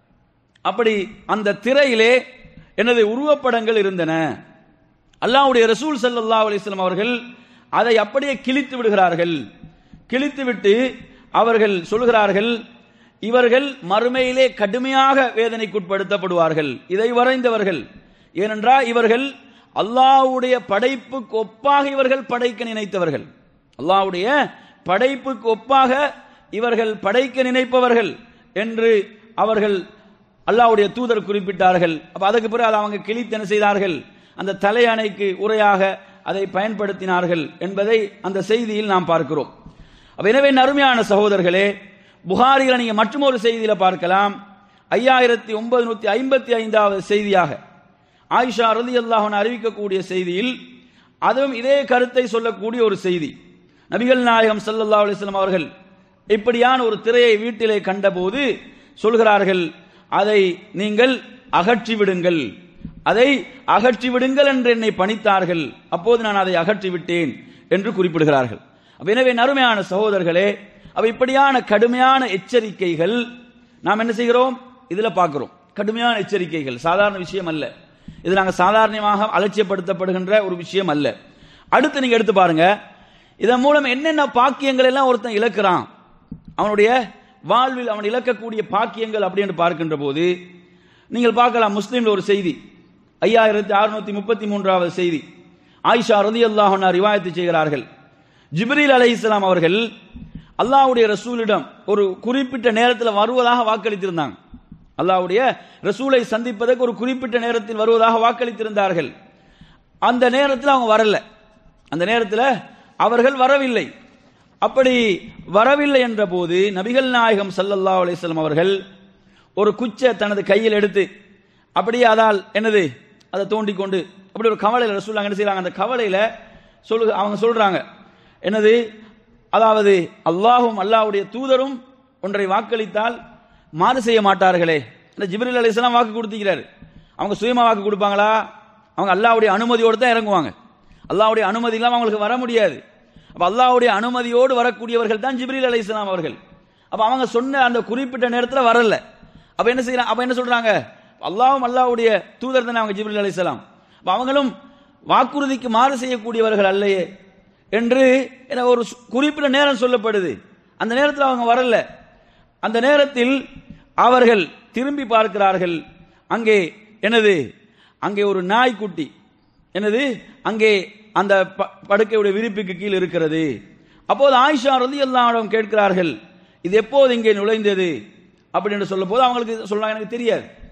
அப்படி அந்த திரையிலே எனது உருவப்படங்கள் இருந்தன அல்லாஹ்வுடைய ரசூல் ஸல்லல்லாஹு அலைஹி வஸல்லம் அவர்கள் அதை அப்படியே கிழித்து விடுகிறார்கள் கிழித்து விட்டு அவர்கள் சொல்கிறார்கள் இவர்கள் மறுமையிலே கடுமையாக வேதனைக்குட்படுத்தப்படுவார்கள் இதை வரைந்தவர்கள் ஏனென்றால் இவர்கள் அல்லாஹ்வுடைய படைப்புக்கு ஒப்பாக இவர்கள் படைக்க நினைத்தவர்கள் அல்லாஹ்வுடைய படைப்புக்கு ஒப்பாக இவர்கள் படைக்க நினைப்பவர்கள் என்று அவர்கள் அல்லாஹ்வுடைய தூதர் குறிப்பிட்டார்கள் அப்ப அதுக்கு பிறகு அதை அவங்க கிழித்து என்ன செய்தார்கள் அந்த தலையணைக்கு உரையாக அதை பயன்படுத்தினார்கள் என்பதை அந்த செய்தியில் நாம் பார்க்கிறோம் அப்ப எனவே அருமையான சகோதரர்களே புகாரியில் நீங்க மற்றும் ஒரு செய்தியில பார்க்கலாம் ஐயாயிரத்தி ஒன்பது நூத்தி ஐம்பத்தி ஐந்தாவது செய்தியாக ஆயிஷா ரதி அல்லாஹன் அறிவிக்கக்கூடிய செய்தியில் அதுவும் இதே கருத்தை சொல்லக்கூடிய ஒரு செய்தி நபிகள் நாயகம் ஸல்லல்லாஹு அலைஹி வஸல்லம் அவர்கள் இப்படியான ஒரு திரையை வீட்டிலே கண்டபோது சொல்கிறார்கள் அதை நீங்கள் அகற்றி விடுங்கள் அதை அகற்றி விடுங்கள் என்று என்னை பணித்தார்கள் அப்போது நான் அதை அகற்றி விட்டேன் என்று குறிப்பிடுகிறார்கள் அப்ப எனவே அருமையான சகோதரர்களே அப்ப இப்படியான கடுமையான எச்சரிக்கைகள் நாம் என்ன செய்கிறோம் இதுல பார்க்கிறோம் கடுமையான எச்சரிக்கைகள் சாதாரண விஷயம் அல்ல இது நாங்க சாதாரணமாக அலட்சியப்படுத்தப்படுகின்ற ஒரு விஷயம் அல்ல அடுத்து நீங்க எடுத்து பாருங்க இதன் மூலம் என்னென்ன பாக்கியங்கள் எல்லாம் ஒருத்தன் இழக்கிறான் அவனுடைய வாழ்வில் அவன் இழக்கக்கூடிய பாக்கியங்கள் அப்படின்னு பார்க்கின்ற போது நீங்கள் பார்க்கலாம் முஸ்லீம்ல ஒரு செய்தி ஐயாயிரத்தி அறுநூத்தி முப்பத்தி மூன்றாவது செய்தி ஆயிஷா ரதி அல்லாஹ் ரிவாயத்து செய்கிறார்கள் ஜிப்ரீல் அலை இஸ்லாம் அவர்கள் அல்லாஹ்வுடைய ரசூலிடம் ஒரு குறிப்பிட்ட நேரத்தில் வருவதாக வாக்களித்திருந்தாங்க அல்லாஹ்வுடைய ரசூலை சந்திப்பதற்கு ஒரு குறிப்பிட்ட நேரத்தில் வருவதாக வாக்களித்திருந்தார்கள் அந்த நேரத்தில் அவங்க வரல அந்த நேரத்தில் அவர்கள் வரவில்லை அப்படி வரவில்லை என்ற போது நபிகள் நாயகம் ஸல்லல்லாஹு அலைஹி வஸல்லம் அவர்கள் ஒரு குச்சை தனது கையில் எடுத்து அப்படியே அதால் என்னது அதை தோண்டி கொண்டு அப்படி ஒரு கவலையில் ரசூல் என்ன செய்றாங்க அந்த கவலையில சொல்லு அவங்க சொல்றாங்க என்னது அதாவது அல்லாஹும் அல்லாஹ்வுடைய தூதரும் ஒன்றை வாக்களித்தால் மாறு செய்ய மாட்டார்களே இந்த ஜிப்ரில் அலைஹிஸ்ஸலாம் வாக்கு கொடுத்திருக்கிறார் அவங்க சுயமா வாக்கு கொடுப்பாங்களா அவங்க அல்லாஹ்வுடைய அனுமதியோடு தான் இறங்குவாங்க அல்லாஹ்வுடைய அனுமதி இல்லாம அவங்களுக்கு வர முடியாது அப்ப அல்லாஹ்வுடைய அனுமதியோடு வரக்கூடியவர்கள் தான் ஜிப்ரீல் அலைஹிஸ்ஸலாம் அவர்கள் அப்ப அவங்க சொன்ன அந்த குறிப்பிட்ட நேரத்தில் வரல அப்ப என்ன செய்யறாங்க அப்ப என்ன சொல்றாங்க அல்லாஹ்வும் அல்லாஹ்வுடைய தூதர் தானே அவங்க ஜிப்ரீல் அலைஹிஸ்ஸலாம் அப்ப அவங்களும் வாக்குறுதிக்கு மாறு செய்யக்கூடியவர்கள் அல்லையே என்று என ஒரு சு- குறிப்பிட்ட நேரம் சொல்லப்படுது அந்த நேரத்தில் அவங்க வரல அந்த நேரத்தில் அவர்கள் திரும்பி பார்க்கிறார்கள் அங்கே எனது அங்கே ஒரு நாய்க்குட்டி எனது அங்கே அந்த ப- படுக்கையுடைய விரிப்புக்கு கீழ் இருக்கிறது அப்போது ஆயிஷா ரதி கேட்கிறார்கள் இது எப்போது இங்கே நுழைந்தது அப்படின்னு சொல்லும் போது அவங்களுக்கு சொல்றாங்க எனக்கு தெரியாது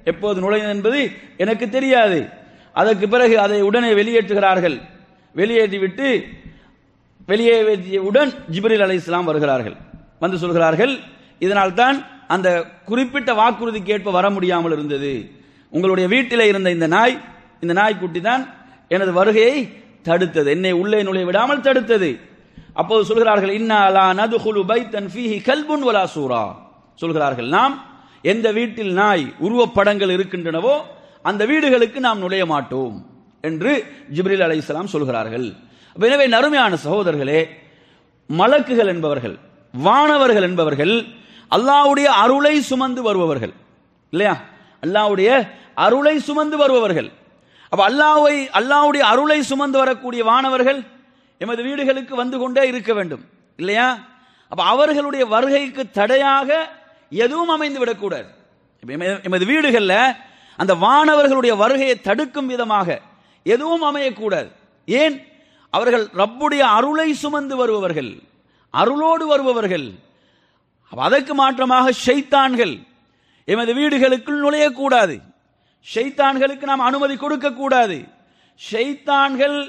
எப்போது நுழையும் என்பது எனக்கு தெரியாது அதற்கு பிறகு அதை உடனே வெளியேற்றுகிறார்கள் வெளியேற்றிவிட்டு வெளியேற்றியவுடன் ஜிப்ரில் அலை இஸ்லாம் வருகிறார்கள் வந்து சொல்கிறார்கள் இதனால் தான் அந்த குறிப்பிட்ட வாக்குறுதிக்கு ஏற்ப வர முடியாமல் இருந்தது உங்களுடைய வீட்டில் இருந்த இந்த நாய் இந்த நாய்க்குட்டி தான் எனது வருகையை தடுத்தது என்னை உள்ளே நுழைய விடாமல் தடுத்தது அப்போது சொல்கிறார்கள் இன்னா லா நதுகுலு பைத்தன் ஃபீஹி கல்புன் வலா சூரா சொல்கிறார்கள் நாம் எந்த வீட்டில் நாய் உருவப்படங்கள் இருக்கின்றனவோ அந்த வீடுகளுக்கு நாம் நுழைய மாட்டோம் என்று ஜிப்ரில் அலைஹிஸ்ஸலாம் சொல்கிறார்கள் அப்ப எனவே நறுமையான சகோதரர்களே மலக்குகள் என்பவர்கள் வானவர்கள் என்பவர்கள் அல்லாஹ்வுடைய அருளை சுமந்து வருபவர்கள் இல்லையா அல்லாஹ்வுடைய அருளை சுமந்து வருபவர்கள் அப்ப அல்லாஹ்வை அல்லாஹ்வுடைய அருளை சுமந்து வரக்கூடிய வானவர்கள் எமது வீடுகளுக்கு வந்து கொண்டே இருக்க வேண்டும் இல்லையா அப்ப அவர்களுடைய வருகைக்கு தடையாக எதுவும் அமைந்து விடக்கூடாது இப்ப எம- எமது வீடுகள்ல அந்த வானவர்களுடைய வருகையை தடுக்கும் விதமாக எதுவும் அமையக்கூடாது ஏன் அவர்கள் ரப்புடைய அருளை சுமந்து வருபவர்கள் அருளோடு வருபவர்கள் அப்ப அதற்கு மாற்றமாக ஷைத்தான்கள் எமது வீடுகளுக்குள் நுழையக்கூடாது ஷைத்தான்களுக்கு நாம் அனுமதி கொடுக்க கூடாது ஷைத்தான்கள்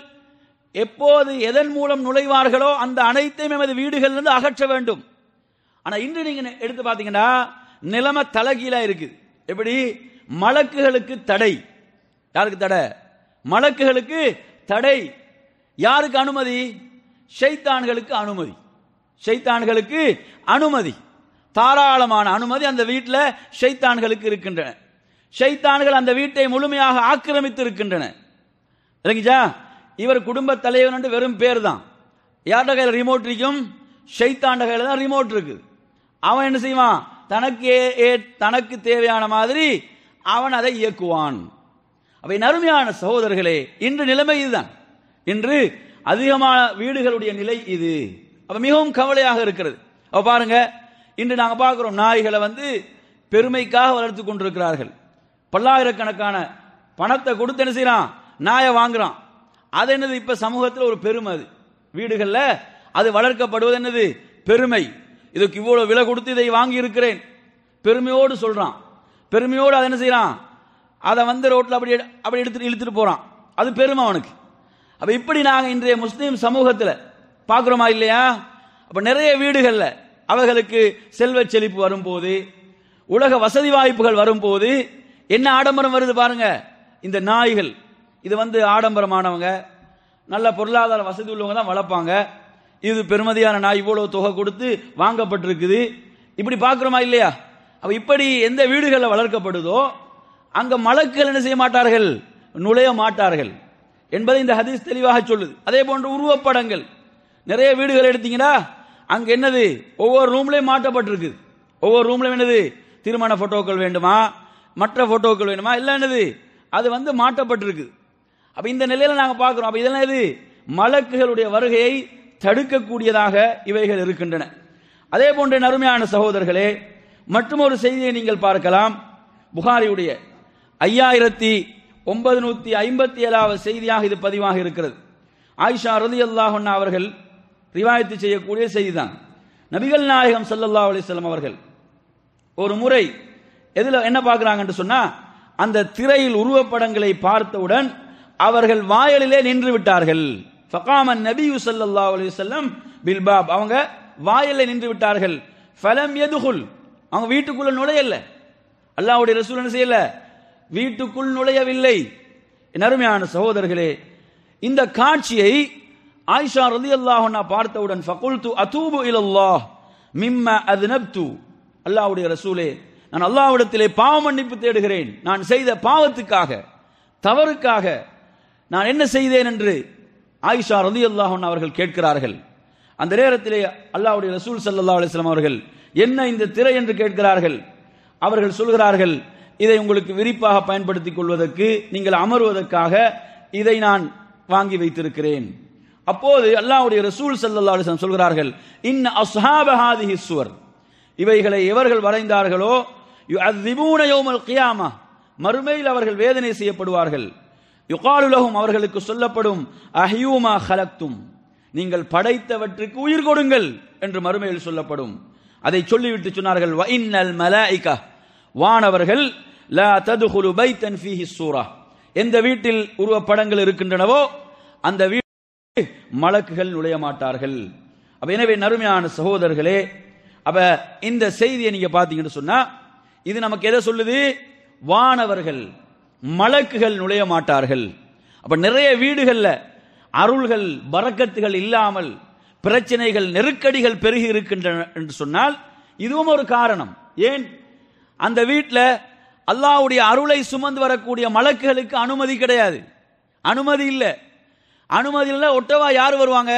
எப்போது எதன் மூலம் நுழைவார்களோ அந்த அனைத்தையும் எமது வீடுகளிலிருந்து அகற்ற வேண்டும் ஆனா இன்று நீங்க நெ- எடுத்து பாத்தீங்கன்னா நிலைமை தலைகீழா இருக்குது எப்படி மலக்குகளுக்கு தடை யாருக்கு தடை மலக்குகளுக்கு தடை யாருக்கு அனுமதி ஷைத்தான்களுக்கு அனுமதி ஷைத்தான்களுக்கு அனுமதி தாராளமான அனுமதி அந்த வீட்டில் ஷைத்தான்களுக்கு இருக்கின்றன ஷைத்தான்கள் அந்த வீட்டை முழுமையாக ஆக்கிரமித்து இருக்கின்றன இல்லைங்கச்சா இவர் குடும்ப தலைவன் என்று வெறும் பேர் தான் யார்ட கையில் ரிமோட் இருக்கும் ஷைத்தாண்ட கையில் தான் ரிமோட் இருக்கு அவன் என்ன செய்வான் தனக்கு ஏ- ஏ- தனக்கு தேவையான மாதிரி அவன் அதை இயக்குவான் அவை நறுமையான சகோதரர்களே இன்று நிலைமை இதுதான் இன்று அதிகமான வீடுகளுடைய நிலை இது அப்ப மிகவும் கவலையாக இருக்கிறது அப்ப பாருங்க இன்று நாங்க பார்க்கிறோம் நாய்களை வந்து பெருமைக்காக வளர்த்து கொண்டிருக்கிறார்கள் பல்லாயிரக்கணக்கான பணத்தை கொடுத்து என்ன செய்யறான் நாயை வாங்குறான் அது என்னது இப்ப சமூகத்தில் ஒரு பெருமை அது வீடுகள்ல அது வளர்க்கப்படுவது என்னது பெருமை இதுக்கு இவ்வளவு விலை கொடுத்து இதை வாங்கி இருக்கிறேன் பெருமையோடு சொல்றான் பெருமையோடு அதை என்ன செய்யறான் அதை வந்து ரோட்ல அப்படி எடு- அப்படி எடுத்துட்டு இழுத்துட்டு போறான் அது பெருமை அவனுக்கு அப்ப இப்படி நாங்க இன்றைய முஸ்லீம் சமூகத்துல பார்க்கிறோமா இல்லையா அப்ப நிறைய வீடுகள்ல அவர்களுக்கு செல்வ செழிப்பு வரும்போது உலக வசதி வாய்ப்புகள் வரும்போது என்ன ஆடம்பரம் வருது பாருங்க இந்த நாய்கள் இது வந்து ஆடம்பரமானவங்க நல்ல பொருளாதார வசதி உள்ளவங்க தான் வளர்ப்பாங்க இது பெருமதியான நாய் இவ்வளவு தொகை கொடுத்து வாங்கப்பட்டிருக்குது இப்படி பார்க்கிறோமா இல்லையா அப்ப இப்படி எந்த வீடுகளில் வளர்க்கப்படுதோ அங்க மலக்குகள் என்ன செய்ய மாட்டார்கள் நுழைய மாட்டார்கள் என்பதை இந்த ஹதீஸ் தெளிவாக சொல்லுது அதே போன்று உருவப்படங்கள் நிறைய வீடுகள் எடுத்தீங்கன்னா அங்க என்னது ஒவ்வொரு ரூம்லயும் மாட்டப்பட்டிருக்கு ஒவ்வொரு ரூம்லயும் என்னது திருமண போட்டோக்கள் வேண்டுமா மற்ற போட்டோக்கள் வேண்டுமா எல்லாம் என்னது அது வந்து மாட்டப்பட்டிருக்கு அப்ப இந்த நிலையில நாங்க பார்க்கிறோம் அப்ப இதெல்லாம் எது மலக்குகளுடைய வருகையை தடுக்கக்கூடியதாக இவைகள் இருக்கின்றன அதே போன்ற நறுமையான சகோதரர்களே மற்றும் ஒரு செய்தியை நீங்கள் பார்க்கலாம் புகாரியுடைய ஐயாயிரத்தி ஒன்பது நூத்தி ஐம்பத்தி ஏழாவது செய்தியாக இது பதிவாக இருக்கிறது ஆயிஷா ரதி அல்லாஹன்னா அவர்கள் ரிவாயத்து செய்யக்கூடிய செய்திதான் நபிகள் நாயகம் ஸல்லல்லாஹு அலைஹி வஸல்லம் அவர்கள் ஒரு முறை எதுல என்ன பார்க்கறாங்கன்னு சொன்னா அந்த திரையில் உருவப்படங்களை பார்த்தவுடன் அவர்கள் வாயலிலே நின்று விட்டார்கள் ஃபகாமன் நபியு ஸல்லல்லாஹு அலைஹி வஸல்லம் பில்பாப் அவங்க வாயல்ல நின்று விட்டார்கள் ஃபலம் யதுகுல் அவங்க வீட்டுக்குள்ள நுழையல அல்லாஹ்வுடைய ரசூல் என்ன செய்யல வீட்டுக்குள் நுழையவில்லை என் அருமையான சகோதரர்களே இந்த காட்சியை ஆயிஷா ரலியல்லாஹு அன்ஹா பார்த்தவுடன் ஃபகுல்து அதூபு இலல்லாஹ் மிம்ம அத்னப்து அல்லாஹ்வுடைய ரசூலே நான் அல்லாஹ்விடத்திலே பாவ மன்னிப்பு தேடுகிறேன் நான் செய்த பாவத்துக்காக தவறுக்காக நான் என்ன செய்தேன் என்று ஆயிஷா ரலியல்லாஹு அன்ஹா அவர்கள் கேட்கிறார்கள் அந்த நேரத்திலே அல்லாஹ்வுடைய ரசூல் ஸல்லல்லாஹு அலைஹி வஸல்லம் அவர்கள் என்ன இந்த திரை என்று கேட்கிறார்கள் அவர்கள் சொல்கிறார்கள் இதை உங்களுக்கு விரிப்பாக பயன்படுத்திக் கொள்வதற்கு நீங்கள் அமர்வதற்காக இதை நான் வாங்கி வைத்திருக்கிறேன் அப்போது அல்லாஹ்வுடைய ரசூல் ஸல்லல்லாஹு அலைஹி வஸல்லம் சொல்கிறார்கள் இன்ன அஸ்ஹாப ஹாதிஹி சுவர் இவைகளை எவர்கள் வரைந்தார்களோ யுஅذிபூன யௌமல் கியாமா மறுமையில் அவர்கள் வேதனை செய்யப்படுவார்கள் யுகாலு லஹும் அவர்களுக்கு சொல்லப்படும் அஹ்யூமா ஹலக்தும் நீங்கள் படைத்தவற்றுக்கு உயிர் கொடுங்கள் என்று மறுமையில் சொல்லப்படும் அதை சொல்லிவிட்டு சொன்னார்கள் வ இன்னல் மலாயிகா வானவர்கள் லா ததுகுலு பைத்தன் ஃபீஹி சூரா எந்த வீட்டில் உருவப்படங்கள் இருக்கின்றனவோ அந்த வீட்டு மலக்குகள் நுழைய மாட்டார்கள் அப்ப எனவே நறுமையான சகோதரர்களே அப்ப இந்த செய்தியை நீங்க பாத்தீங்கன்னு சொன்னா இது நமக்கு எதை சொல்லுது வானவர்கள் மலக்குகள் நுழைய மாட்டார்கள் அப்ப நிறைய வீடுகள்ல அருள்கள் பறக்கத்துகள் இல்லாமல் பிரச்சனைகள் நெருக்கடிகள் பெருகி இருக்கின்றன என்று சொன்னால் இதுவும் ஒரு காரணம் ஏன் அந்த வீட்டில் அல்லாஹ்வுடைய அருளை சுமந்து வரக்கூடிய மலக்குகளுக்கு அனுமதி கிடையாது அனுமதி இல்லை அனுமதி இல்லை ஒட்டவா யார் வருவாங்க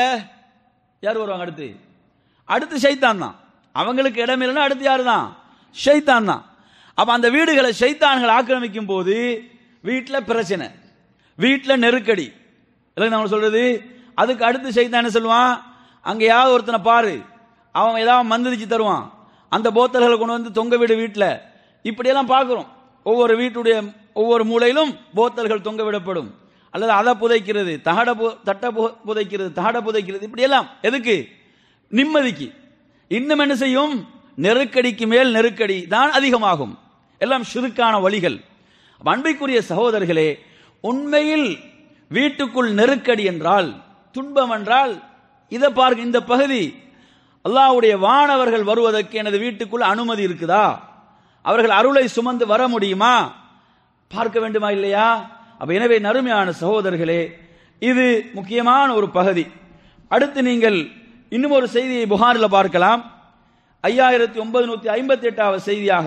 யார் வருவாங்க அடுத்து அடுத்து ஷைத்தான் தான் அவங்களுக்கு இடம் இல்லைன்னா அடுத்து யார் தான் ஷைத்தான் தான் அப்ப அந்த வீடுகளை ஷைத்தான்கள் ஆக்கிரமிக்கும் போது வீட்டில் பிரச்சனை வீட்டில் நெருக்கடி இல்லை நம்ம சொல்றது அதுக்கு அடுத்து ஷைத்தான் என்ன சொல்லுவான் அங்க யாவது ஒருத்தனை பாரு அவன் ஏதாவது மந்திரிச்சு தருவான் அந்த போத்தல்களை கொண்டு வந்து தொங்க வீடு வீட்டில் இப்படியெல்லாம் பார்க்குறோம் ஒவ்வொரு வீட்டுடைய ஒவ்வொரு மூலையிலும் போத்தல்கள் தொங்க விடப்படும் அல்லது அதை புதைக்கிறது தகட பு- தட்ட பு- புதைக்கிறது தகட புதைக்கிறது இப்படியெல்லாம் எதுக்கு நிம்மதிக்கு இன்னும் என்ன செய்யும் நெருக்கடிக்கு மேல் நெருக்கடி தான் அதிகமாகும் எல்லாம் ஷிருக்கான வழிகள் அப்ப அன்பிற்குரிய சகோதரர்களே உண்மையில் வீட்டுக்குள் நெருக்கடி என்றால் துன்பம் என்றால் இதை பார்க்க இந்த பகுதி அல்லாஹ்வுடைய வானவர்கள் வருவதற்கு எனது வீட்டுக்குள் அனுமதி இருக்குதா அவர்கள் அருளை சுமந்து வர முடியுமா பார்க்க வேண்டுமா இல்லையா அப்ப எனவே நறுமையான சகோதரர்களே இது முக்கியமான ஒரு பகுதி அடுத்து நீங்கள் இன்னும் ஒரு செய்தியை புகாரில் பார்க்கலாம் ஐயாயிரத்தி ஒன்பது நூத்தி ஐம்பத்தி எட்டாவது செய்தியாக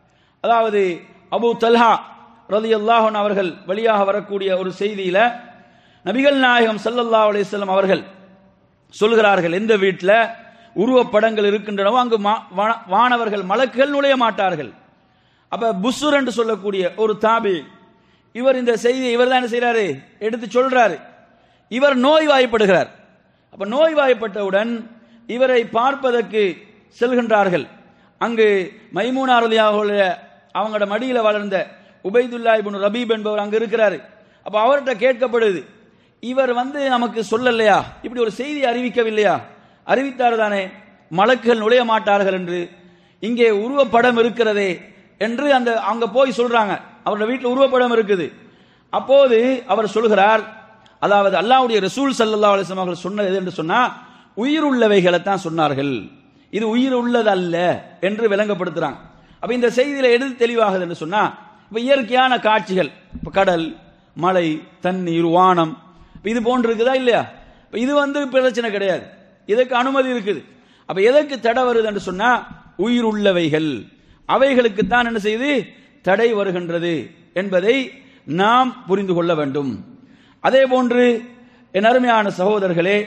அதாவது அபு தல்ஹா ரதி அல்லாஹன் அவர்கள் வழியாக வரக்கூடிய ஒரு செய்தியில நபிகள் நாயகம் ஸல்லல்லாஹு அலைஹி வஸல்லம் அவர்கள் சொல்கிறார்கள் எந்த வீட்டில் உருவப்படங்கள் இருக்கின்றனவோ அங்கு மா- வா- வானவர்கள் மலக்குகள் நுழைய மாட்டார்கள் அப்ப புஸ்ஸுர் என்று சொல்லக்கூடிய ஒரு தாபி இவர் இந்த செய்தியை இவர் தான் என்ன செய்றாரு எடுத்து சொல்றாரு இவர் நோய்வாய்ப்படுகிறார் அப்ப நோய்வாய்ப்பட்டவுடன் இவரை பார்ப்பதற்கு செல்கின்றார்கள் அங்கு மைமூனா ரலியாவுடைய அவங்களோட மடியில வளர்ந்த உபைதுல்லா இப்னு ரபீப் என்பவர் அங்க இருக்கிறாரு அப்ப அவர்கிட்ட கேட்கப்படுது இவர் வந்து நமக்கு சொல்லலையா இப்படி ஒரு செய்தி அறிவிக்கவில்லையா அறிவித்தார் தானே மலக்குகள் நுழைய மாட்டார்கள் என்று இங்கே உருவப்படம் இருக்கிறதே என்று அந்த அங்க போய் சொல்றாங்க அவரோட வீட்டில் உருவப்படம் இருக்குது அப்போது அவர் சொல்கிறார் அதாவது அல்லாஹ்வுடைய ரசூல் ஸல்லல்லாஹு அலைஹி வஸல்லம் அவர்கள் சொன்னது எது என்று சொன்னா உயிர் உள்ளவைகளை தான் சொன்னார்கள் இது உயிர் உள்ளது அல்ல என்று விளங்கப்படுத்துறாங்க அப்ப இந்த செய்தியில எது தெளிவாகுது என்று சொன்னா இப்ப இயற்கையான காட்சிகள் இப்ப கடல் மலை தண்ணீர் வானம் இப்ப இது போன்று இருக்குதா இல்லையா இப்ப இது வந்து பிரச்சனை கிடையாது இதற்கு அனுமதி இருக்குது அப்ப எதற்கு தடை வருது என்று சொன்னா உயிர் உள்ளவைகள் அவைகளுக்கு தான் என்ன செய்து தடை வருகின்றது என்பதை நாம் புரிந்து கொள்ள வேண்டும் அதே போன்று என் அருமையான சகோதரர்களே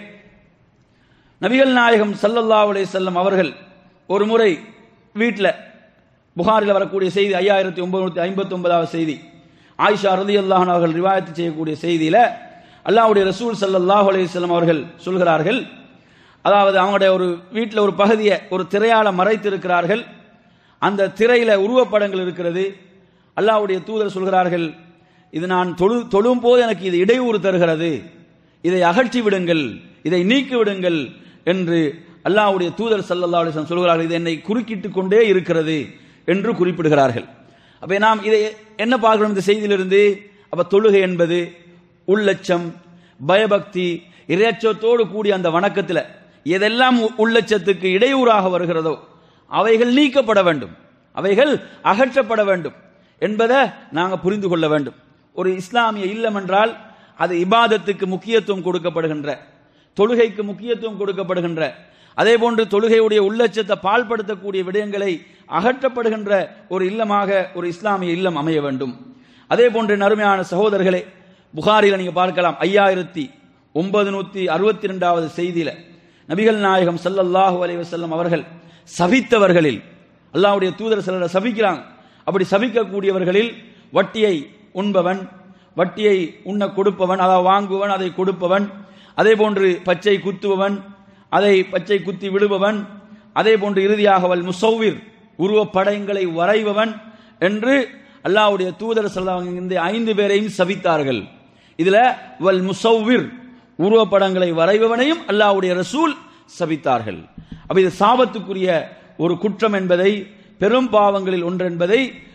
நபிகள் நாயகம் ஸல்லல்லாஹு அலைஹி வஸல்லம் அவர்கள் ஒரு முறை வீட்டில் புகாரில் வரக்கூடிய செய்தி ஐயாயிரத்தி ஒன்பது ஐம்பத்தி ஒன்பதாவது செய்தி ஆயிஷா ரதி அவர்கள் ரிவாயத்து செய்யக்கூடிய செய்தியில அல்லாஹ்வுடைய ரசூல் ஸல்லல்லாஹு அலைஹி வஸல்லம் அவர்கள் சொல்கிறார்கள் அதாவது அவங்களுடைய ஒரு வீட்டில் ஒரு பகுதியை ஒரு திரையால மறைத்திருக்கிறார்கள் அந்த திரையில உருவப்படங்கள் இருக்கிறது அல்லாஹ்வுடைய தூதர் சொல்கிறார்கள் இது நான் தொழு தொழும் போது எனக்கு இது இடையூறு தருகிறது இதை அகற்றி விடுங்கள் இதை நீக்கி விடுங்கள் என்று அல்லாஹ்வுடைய தூதர் ஸல்லல்லாஹு அலைஹி வஸல்லம் சொல்கிறார்கள் இது என்னை குறுக்கிட்டுக் கொண்டே இருக்கிறது என்று குறிப்பிடுகிறார்கள் அப்ப நாம் இதை என்ன பார்க்கிறோம் இந்த செய்தியிலிருந்து அப்ப தொழுகை என்பது உள்ளச்சம் பயபக்தி இரையச்சத்தோடு கூடிய அந்த வணக்கத்தில் எதெல்லாம் உ- உள்ளச்சத்துக்கு இடையூறாக வருகிறதோ அவைகள் நீக்கப்பட வேண்டும் அவைகள் அகற்றப்பட வேண்டும் என்பதை நாங்க புரிந்து கொள்ள வேண்டும் ஒரு இஸ்லாமிய இல்லம் என்றால் அது இபாதத்துக்கு முக்கியத்துவம் கொடுக்கப்படுகின்ற தொழுகைக்கு முக்கியத்துவம் கொடுக்கப்படுகின்ற அதே போன்று தொழுகையுடைய உள்ளச்சத்தை பால்படுத்தக்கூடிய விடயங்களை அகற்றப்படுகின்ற ஒரு இல்லமாக ஒரு இஸ்லாமிய இல்லம் அமைய வேண்டும் அதே போன்று நறுமையான சகோதரர்களே புகாரில நீங்க பார்க்கலாம் ஐயாயிரத்தி ஒன்பது நூத்தி அறுபத்தி ரெண்டாவது செய்தியில நபிகள் நாயகம் ஸல்லல்லாஹு அலைஹி வஸல்லம் அவர்கள் சபித்தவர்களில் அல்லாஹ்வுடைய தூதர் சிலரை சபிக்கிறாங்க அப்படி சபிக்கக்கூடியவர்களில் வட்டியை உண்பவன் வட்டியை உண்ண கொடுப்பவன் அதாவது வாங்குவன் அதை கொடுப்பவன் அதே போன்று பச்சை குத்துபவன் அதை பச்சை குத்தி விடுபவன் அதே போன்று இறுதியாக வல் முசௌவிர் உருவப்படங்களை வரைபவன் என்று அல்லாஹ்வுடைய தூதர் ஸல்லல்லாஹு இந்த ஐந்து பேரையும் சபித்தார்கள் இதுல வல் முசௌவிர் உருவப்படங்களை வரைபவனையும் அல்லாஹ்வுடைய ரசூல் சபித்தார்கள் அப்ப இது சாபத்துக்குரிய ஒரு குற்றம் என்பதை பெரும் பாவங்களில் ஒன்று என்பதை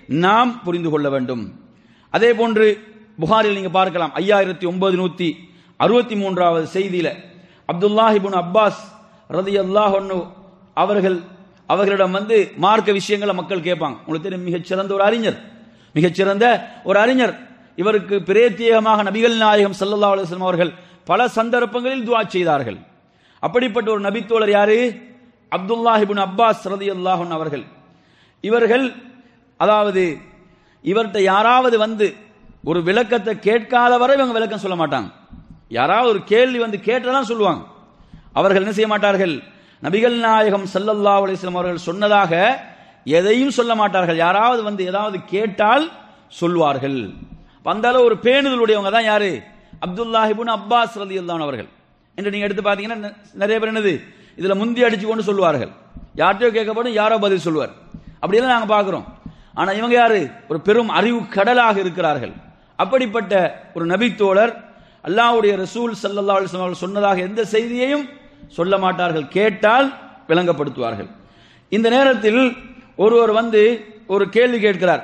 நாம் புரிந்து கொள்ள வேண்டும் அதே போன்று புகாரில் நீங்க பார்க்கலாம் ஐயாயிரத்தி ஒன்பது நூத்தி அறுபத்தி மூன்றாவது செய்தியில அப்துல்லாஹிபுன் அப்பாஸ் ரதி அல்லாஹொன்னு அவர்கள் அவர்களிடம் வந்து மார்க்க விஷயங்களை மக்கள் கேட்பாங்க உங்களுக்கு தெரியும் மிகச்சிறந்த ஒரு அறிஞர் மிகச்சிறந்த ஒரு அறிஞர் இவருக்கு பிரேத்தியமாக நபிகள் நாயகம் சல்லல்லா அலுவலம் அவர்கள் பல சந்தர்ப்பங்களில் துவா செய்தார்கள் அப்படிப்பட்ட ஒரு நபித்தோழர் யாரு அப்துல்லாஹிபின் அப்பாஸ் ரதி அல்லாஹன் அவர்கள் இவர்கள் அதாவது இவர்கிட்ட யாராவது வந்து ஒரு விளக்கத்தை கேட்காத வரை இவங்க விளக்கம் சொல்ல மாட்டாங்க யாராவது ஒரு கேள்வி வந்து கேட்டதான் சொல்லுவாங்க அவர்கள் என்ன செய்ய மாட்டார்கள் நபிகள் நாயகம் சல்லல்லா அலிஸ்லாம் அவர்கள் சொன்னதாக எதையும் சொல்ல மாட்டார்கள் யாராவது வந்து ஏதாவது கேட்டால் சொல்வார்கள் அந்த அளவு ஒரு பேணுதலுடையவங்க தான் யாரு அப்துல்லாஹிபுன் அப்பாஸ் ரதி அவர்கள் என்று நீங்க எடுத்து பாத்தீங்கன்னா நெ- நிறைய பேர் என்னது இதுல முந்தி அடிச்சு கொண்டு சொல்லுவார்கள் யார்கிட்டயோ கேட்கப்படும் யாரோ பதில் சொல்லுவார் அப்படியெல்லாம் நாங்க பார்க்கிறோம் ஆனா இவங்க யாரு ஒரு பெரும் அறிவு கடலாக இருக்கிறார்கள் அப்படிப்பட்ட ஒரு நபித்தோழர் அல்லாஹ்வுடைய ரசூல் ஸல்லல்லாஹு அலைஹி வஸல்லம் அவர்கள் சொன்னதாக எந்த செய்தியையும் சொல்ல மாட்டார்கள் கேட்டால் விளங்கப்படுத்துவார்கள் இந்த நேரத்தில் ஒருவர் வந்து ஒரு கேள்வி கேட்கிறார்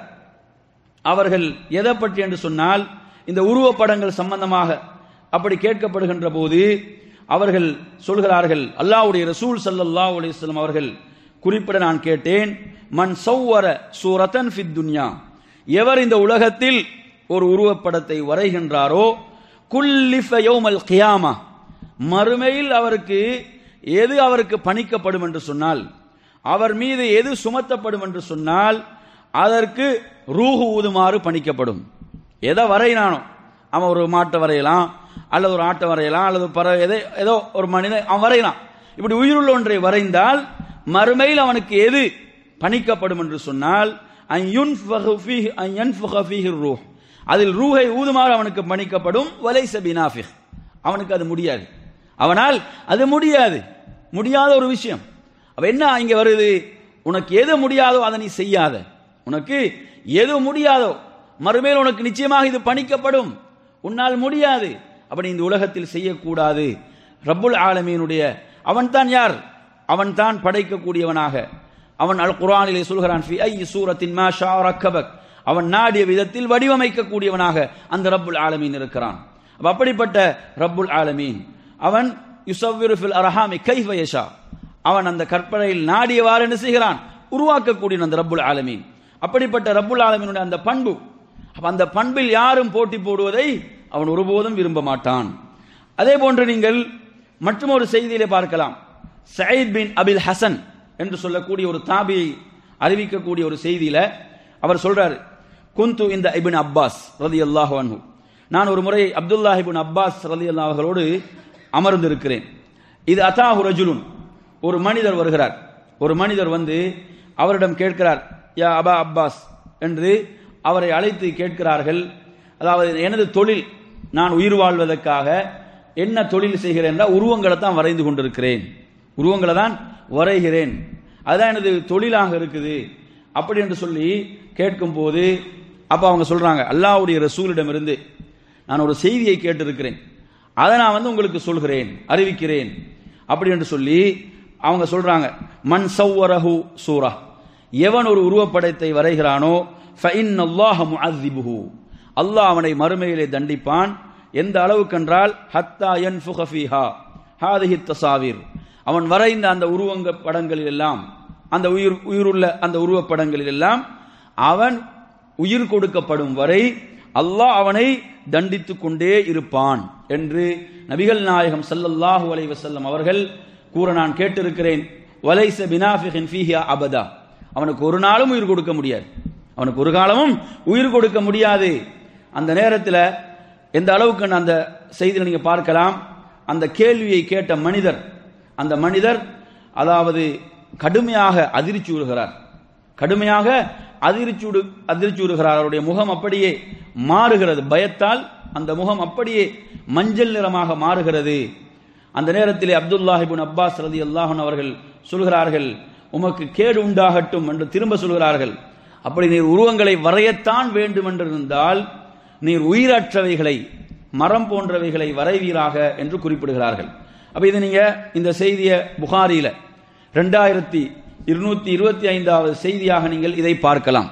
அவர்கள் எதை பற்றி என்று சொன்னால் இந்த உருவப்படங்கள் சம்பந்தமாக அப்படி கேட்கப்படுகின்ற போது அவர்கள் சொல்கிறார்கள் அல்லாஹ்வுடைய ரசூல் ஸல்லல்லாஹு அலைஹி வஸல்லம் அவர்கள் குறிப்பிட நான் கேட்டேன் மன் சௌவர சூரத்தன் ஃபித் துன்யா எவர் இந்த உலகத்தில் ஒரு உருவப்படத்தை வரைகின்றாரோ குல்லிஃப யௌமல் கியாமா மறுமையில் அவருக்கு எது அவருக்கு பணிக்கப்படும் என்று சொன்னால் அவர் மீது எது சுமத்தப்படும் என்று சொன்னால் அதற்கு ரூஹு ஊதுமாறு பணிக்கப்படும் எதை வரையினானோ அவன் ஒரு மாட்டை வரையலாம் அல்லது ஒரு ஆட்டை வரையலாம் அல்லது ஒரு பறவை எதை ஏதோ ஒரு மனிதன் அவன் வரையலாம் இப்படி உயிருள்ள ஒன்றை வரைந்தால் மறுமையில் அவனுக்கு எது பணிக்கப்படும் என்று சொன்னால் அன் யுன்ஃபகு ஃபீஹி- அன் யன்ஃபுக ஃபீஹி ரூஹ் அதில் ரூஹை ஊதுமாறு அவனுக்கு பணிக்கப்படும் வலைச பினாஃபிஹ் அவனுக்கு அது முடியாது அவனால் அது முடியாது முடியாத ஒரு விஷயம் அப்ப என்ன இங்க வருது உனக்கு எது முடியாதோ அதை நீ செய்யாத உனக்கு எது முடியாதோ மறுமையில் உனக்கு நிச்சயமாக இது பணிக்கப்படும் உன்னால் முடியாது அப்படி இந்த உலகத்தில் செய்யக்கூடாது ரப்புல் ஆலமீனுடைய அவன்தான் யார் அவன்தான் படைக்கக்கூடியவனாக அவன் அல் குர்ஆனிலே சொல்கிறான் ஃபி ஐ சூரத்தின் மா ஷா ரக்கபக் அவன் நாடிய விதத்தில் வடிவமைக்கக்கூடியவனாக அந்த ரப்புல் ஆலமீன் இருக்கிறான் அப்ப அப்படிப்பட்ட ரப்புல் ஆலமீன் அவன் யுசவ்விரு ஃபில் அரஹாமி கைஃப யஷா அவன் அந்த கற்பனையில் நாடியவாறு என்ன செய்கிறான் உருவாக்கக்கூடிய அந்த ரப்புல் ஆலமீன் அப்படிப்பட்ட ரப்புல் ஆலமீனுடைய அந்த பண்பு அப்ப அந்த பண்பில் யாரும் போட்டி போடுவதை அவன் ஒருபோதும் விரும்ப மாட்டான் அதே போன்று நீங்கள் மற்றும் ஒரு செய்தியிலே பார்க்கலாம் சயீத் பின் அபில் ஹசன் என்று சொல்லக்கூடிய ஒரு தாபியை அறிவிக்கக்கூடிய ஒரு செய்தியில அவர் சொல்றாரு குந்து இந்த இபின் அப்பாஸ் ரதி அல்லாஹு அன்ஹு நான் ஒரு முறை அப்துல்லாஹ் இபின் அப்பாஸ் ரதி அவர்களோடு அமர்ந்திருக்கிறேன் இது அத்தாஹு ரஜுலுன் ஒரு மனிதர் வருகிறார் ஒரு மனிதர் வந்து அவரிடம் கேட்கிறார் யா அபா அப்பாஸ் என்று அவரை அழைத்து கேட்கிறார்கள் அதாவது எனது தொழில் நான் உயிர் வாழ்வதற்காக என்ன தொழில் செய்கிறேன் என்றால் உருவங்களை தான் வரைந்து கொண்டிருக்கிறேன் உருவங்களை தான் வரைகிறேன் அதுதான் எனது தொழிலாக இருக்குது அப்படி என்று சொல்லி கேட்கும் போது அப்ப அவங்க சொல்றாங்க அல்லாஹ்வுடைய ரசூலிடமிருந்து நான் ஒரு செய்தியை கேட்டிருக்கிறேன் அதை நான் வந்து உங்களுக்கு சொல்கிறேன் அறிவிக்கிறேன் அப்படி என்று சொல்லி அவங்க சொல்றாங்க மன் சவ்வரஹு சூரா எவன் ஒரு உருவப்படத்தை வரைகிறானோ ஃபஇன் அல்லாஹ முஅذிபுஹு அல்லாஹ் அவனை மறுமையிலே தண்டிப்பான் எந்த அளவுக்கென்றால் ஹத்தா யன்ஃபுக ஃபீஹா ஹாதிஹி தசாவீர் அவன் வரைந்த அந்த உருவங்க படங்களில் எல்லாம் அந்த உயிர் உயிருள்ள அந்த உருவப்படங்களில் எல்லாம் அவன் உயிர் கொடுக்கப்படும் வரை அல்லாஹ் அவனை தண்டித்துக் கொண்டே இருப்பான் என்று நபிகள் நாயகம் ஸல்லல்லாஹு அலைஹி வஸல்லம் அவர்கள் கூற நான் கேட்டிருக்கிறேன் வலைச பினாஃபிகின் ஃபீஹியா அபதா அவனுக்கு ஒரு நாளும் உயிர் கொடுக்க முடியாது அவனுக்கு ஒரு காலமும் உயிர் கொடுக்க முடியாது அந்த நேரத்தில் எந்த அளவுக்கு அந்த செய்தியில் நீங்க பார்க்கலாம் அந்த கேள்வியை கேட்ட மனிதர் அந்த மனிதர் அதாவது கடுமையாக அதிர்ச்சி விடுகிறார் கடுமையாக அதிர்ச்சி விடு அதிர்ச்சி விடுகிறார் அவருடைய முகம் அப்படியே மாறுகிறது பயத்தால் அந்த முகம் அப்படியே மஞ்சள் நிறமாக மாறுகிறது அந்த நேரத்திலே அப்துல்லாஹிபின் அப்பாஸ் ரதி அல்லாஹன் அவர்கள் சொல்கிறார்கள் உமக்கு கேடு உண்டாகட்டும் என்று திரும்ப சொல்கிறார்கள் அப்படி நீர் உருவங்களை வரையத்தான் வேண்டும் என்றிருந்தால் நீர் உயிரற்றவைகளை மரம் போன்றவைகளை வரைவீராக என்று குறிப்பிடுகிறார்கள் அப்ப இது நீங்க இந்த செய்திய புகாரியில ரெண்டாயிரத்தி இருநூத்தி இருபத்தி ஐந்தாவது செய்தியாக நீங்கள் இதை பார்க்கலாம்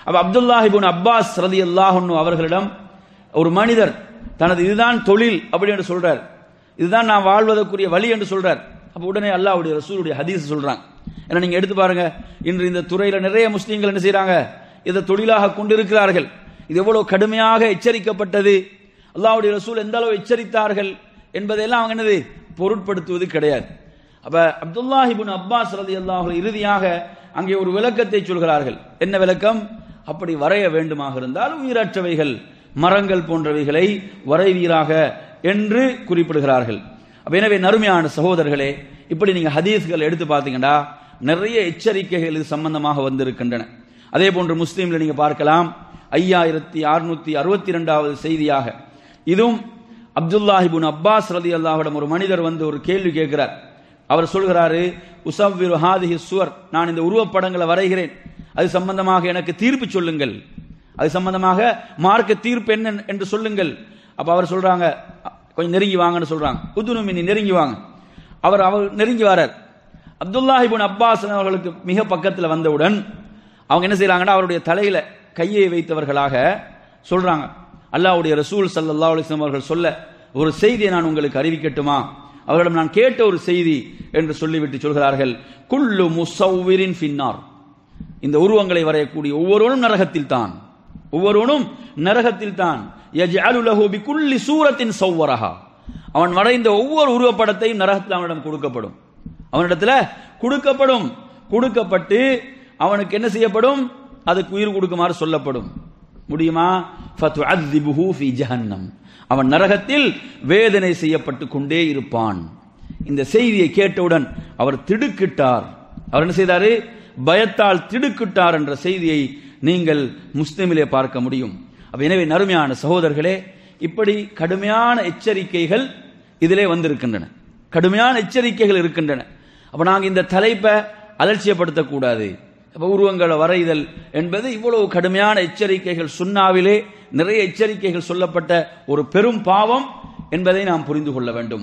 அப்ப அப்துல்லாஹிபுன் அப்பாஸ் ரதி அல்லாஹுன்னு அவர்களிடம் ஒரு மனிதர் தனது இதுதான் தொழில் அப்படி என்று சொல்றார் இதுதான் நான் வாழ்வதற்குரிய வழி என்று சொல்றார் அப்ப உடனே அல்லாஹ்வுடைய ரசூலுடைய ஹதீஸ் சொல்றாங்க ஏன்னா நீங்க எடுத்து பாருங்க இன்று இந்த துறையில நிறைய முஸ்லீம்கள் என்ன செய்றாங்க இதை தொழிலாக கொண்டிருக்கிறார்கள் இது எவ்வளவு கடுமையாக எச்சரிக்கப்பட்டது அல்லாஹ்வுடைய ரசூல் எந்த அளவு எச்சரித்தார்கள் என்பதையெல்லாம் அவங்க என்னது பொருட்படுத்துவது கிடையாது அப்ப அப்துல்லாஹிபுன் அப்பாஸ் ரதி அல்லாஹு இறுதியாக அங்கே ஒரு விளக்கத்தை சொல்கிறார்கள் என்ன விளக்கம் அப்படி வரைய வேண்டுமாக இருந்தால் உயிரற்றவைகள் மரங்கள் போன்றவைகளை வரைவீராக என்று குறிப்பிடுகிறார்கள் அப்ப எனவே நறுமையான சகோதரர்களே இப்படி நீங்க ஹதீஸ்கள் எடுத்து பார்த்தீங்கன்னா நிறைய எச்சரிக்கைகள் இது சம்பந்தமாக வந்திருக்கின்றன அதே போன்று முஸ்லீம்ல நீங்க பார்க்கலாம் ஐயாயிரத்தி அறுநூத்தி அறுபத்தி இரண்டாவது செய்தியாக இதுவும் அப்துல்லாஹிபுன் அப்பாஸ் ரதி அல்லாஹிடம் ஒரு மனிதர் வந்து ஒரு கேள்வி கேட்கிறார் அவர் சொல்கிறாரு உசவ்விரு ஹாதிஹி சுவர் நான் இந்த உருவப்படங்களை வரைகிறேன் அது சம்பந்தமாக எனக்கு தீர்ப்பு சொல்லுங்கள் அது சம்பந்தமாக மார்க்க தீர்ப்பு என்ன என்று சொல்லுங்கள் அப்ப அவர் சொல்றாங்க கொஞ்சம் நெருங்கி வாங்கன்னு சொல்றாங்க உதுனுமினி நெருங்கி வாங்க அவர் அவர் நெருங்கி வரார் அப்துல்லாஹிபுன் அப்பாஸ் அவர்களுக்கு மிக பக்கத்தில் வந்தவுடன் அவங்க என்ன செய்றாங்கன்னா அவருடைய தலையில கையை வைத்தவர்களாக சொல்றாங்க அல்லாஹ்வுடைய ரசூல் ஸல்லல்லாஹு அலைஹி வஸல்லம் அவர்கள் சொல்ல ஒரு செய்தியை நான் உங்களுக்கு அறிவிக்கட்டுமா அவர்களிடம் நான் கேட்ட ஒரு செய்தி என்று சொல்லிவிட்டு சொல்கிறார்கள் குல்லு முசவ்விரின் ஃபின்னார் இந்த உருவங்களை வரையக்கூடிய ஒவ்வொருவனும் நரகத்தில் தான் ஒவ்வொருவனும் நரகத்தில் தான் யஜ்அலு லஹு பிகுல்லி சூரத்தின் சவ்வரஹா அவன் வரைந்த ஒவ்வொரு உருவப்படத்தையும் நரகத்தில் அவனிடம் கொடுக்கப்படும் அவனிடத்துல கொடுக்கப்படும் கொடுக்கப்பட்டு அவனுக்கு என்ன செய்யப்படும் அதுக்கு உயிர் கொடுக்குமாறு சொல்லப்படும் முடியுமா ஃபதுஅذிபுஹு ஃபீ ஜஹன்னம் அவன் நரகத்தில் வேதனை செய்யப்பட்டு கொண்டே இருப்பான் இந்த செய்தியை கேட்டவுடன் அவர் திடுக்கிட்டார் அவர் என்ன செய்தாரு பயத்தால் திடுக்கிட்டார் என்ற செய்தியை நீங்கள் முஸ்லிமிலே பார்க்க முடியும் அப்ப எனவே நறுமையான சகோதரர்களே இப்படி கடுமையான எச்சரிக்கைகள் இதிலே வந்திருக்கின்றன கடுமையான எச்சரிக்கைகள் இருக்கின்றன அப்ப நாங்க இந்த தலைப்பை அலட்சியப்படுத்தக்கூடாது அப்ப உருவங்களை வரைதல் என்பது இவ்வளவு கடுமையான எச்சரிக்கைகள் சுண்ணாவிலே நிறைய எச்சரிக்கைகள் சொல்லப்பட்ட ஒரு பெரும் பாவம் என்பதை நாம் புரிந்து கொள்ள வேண்டும்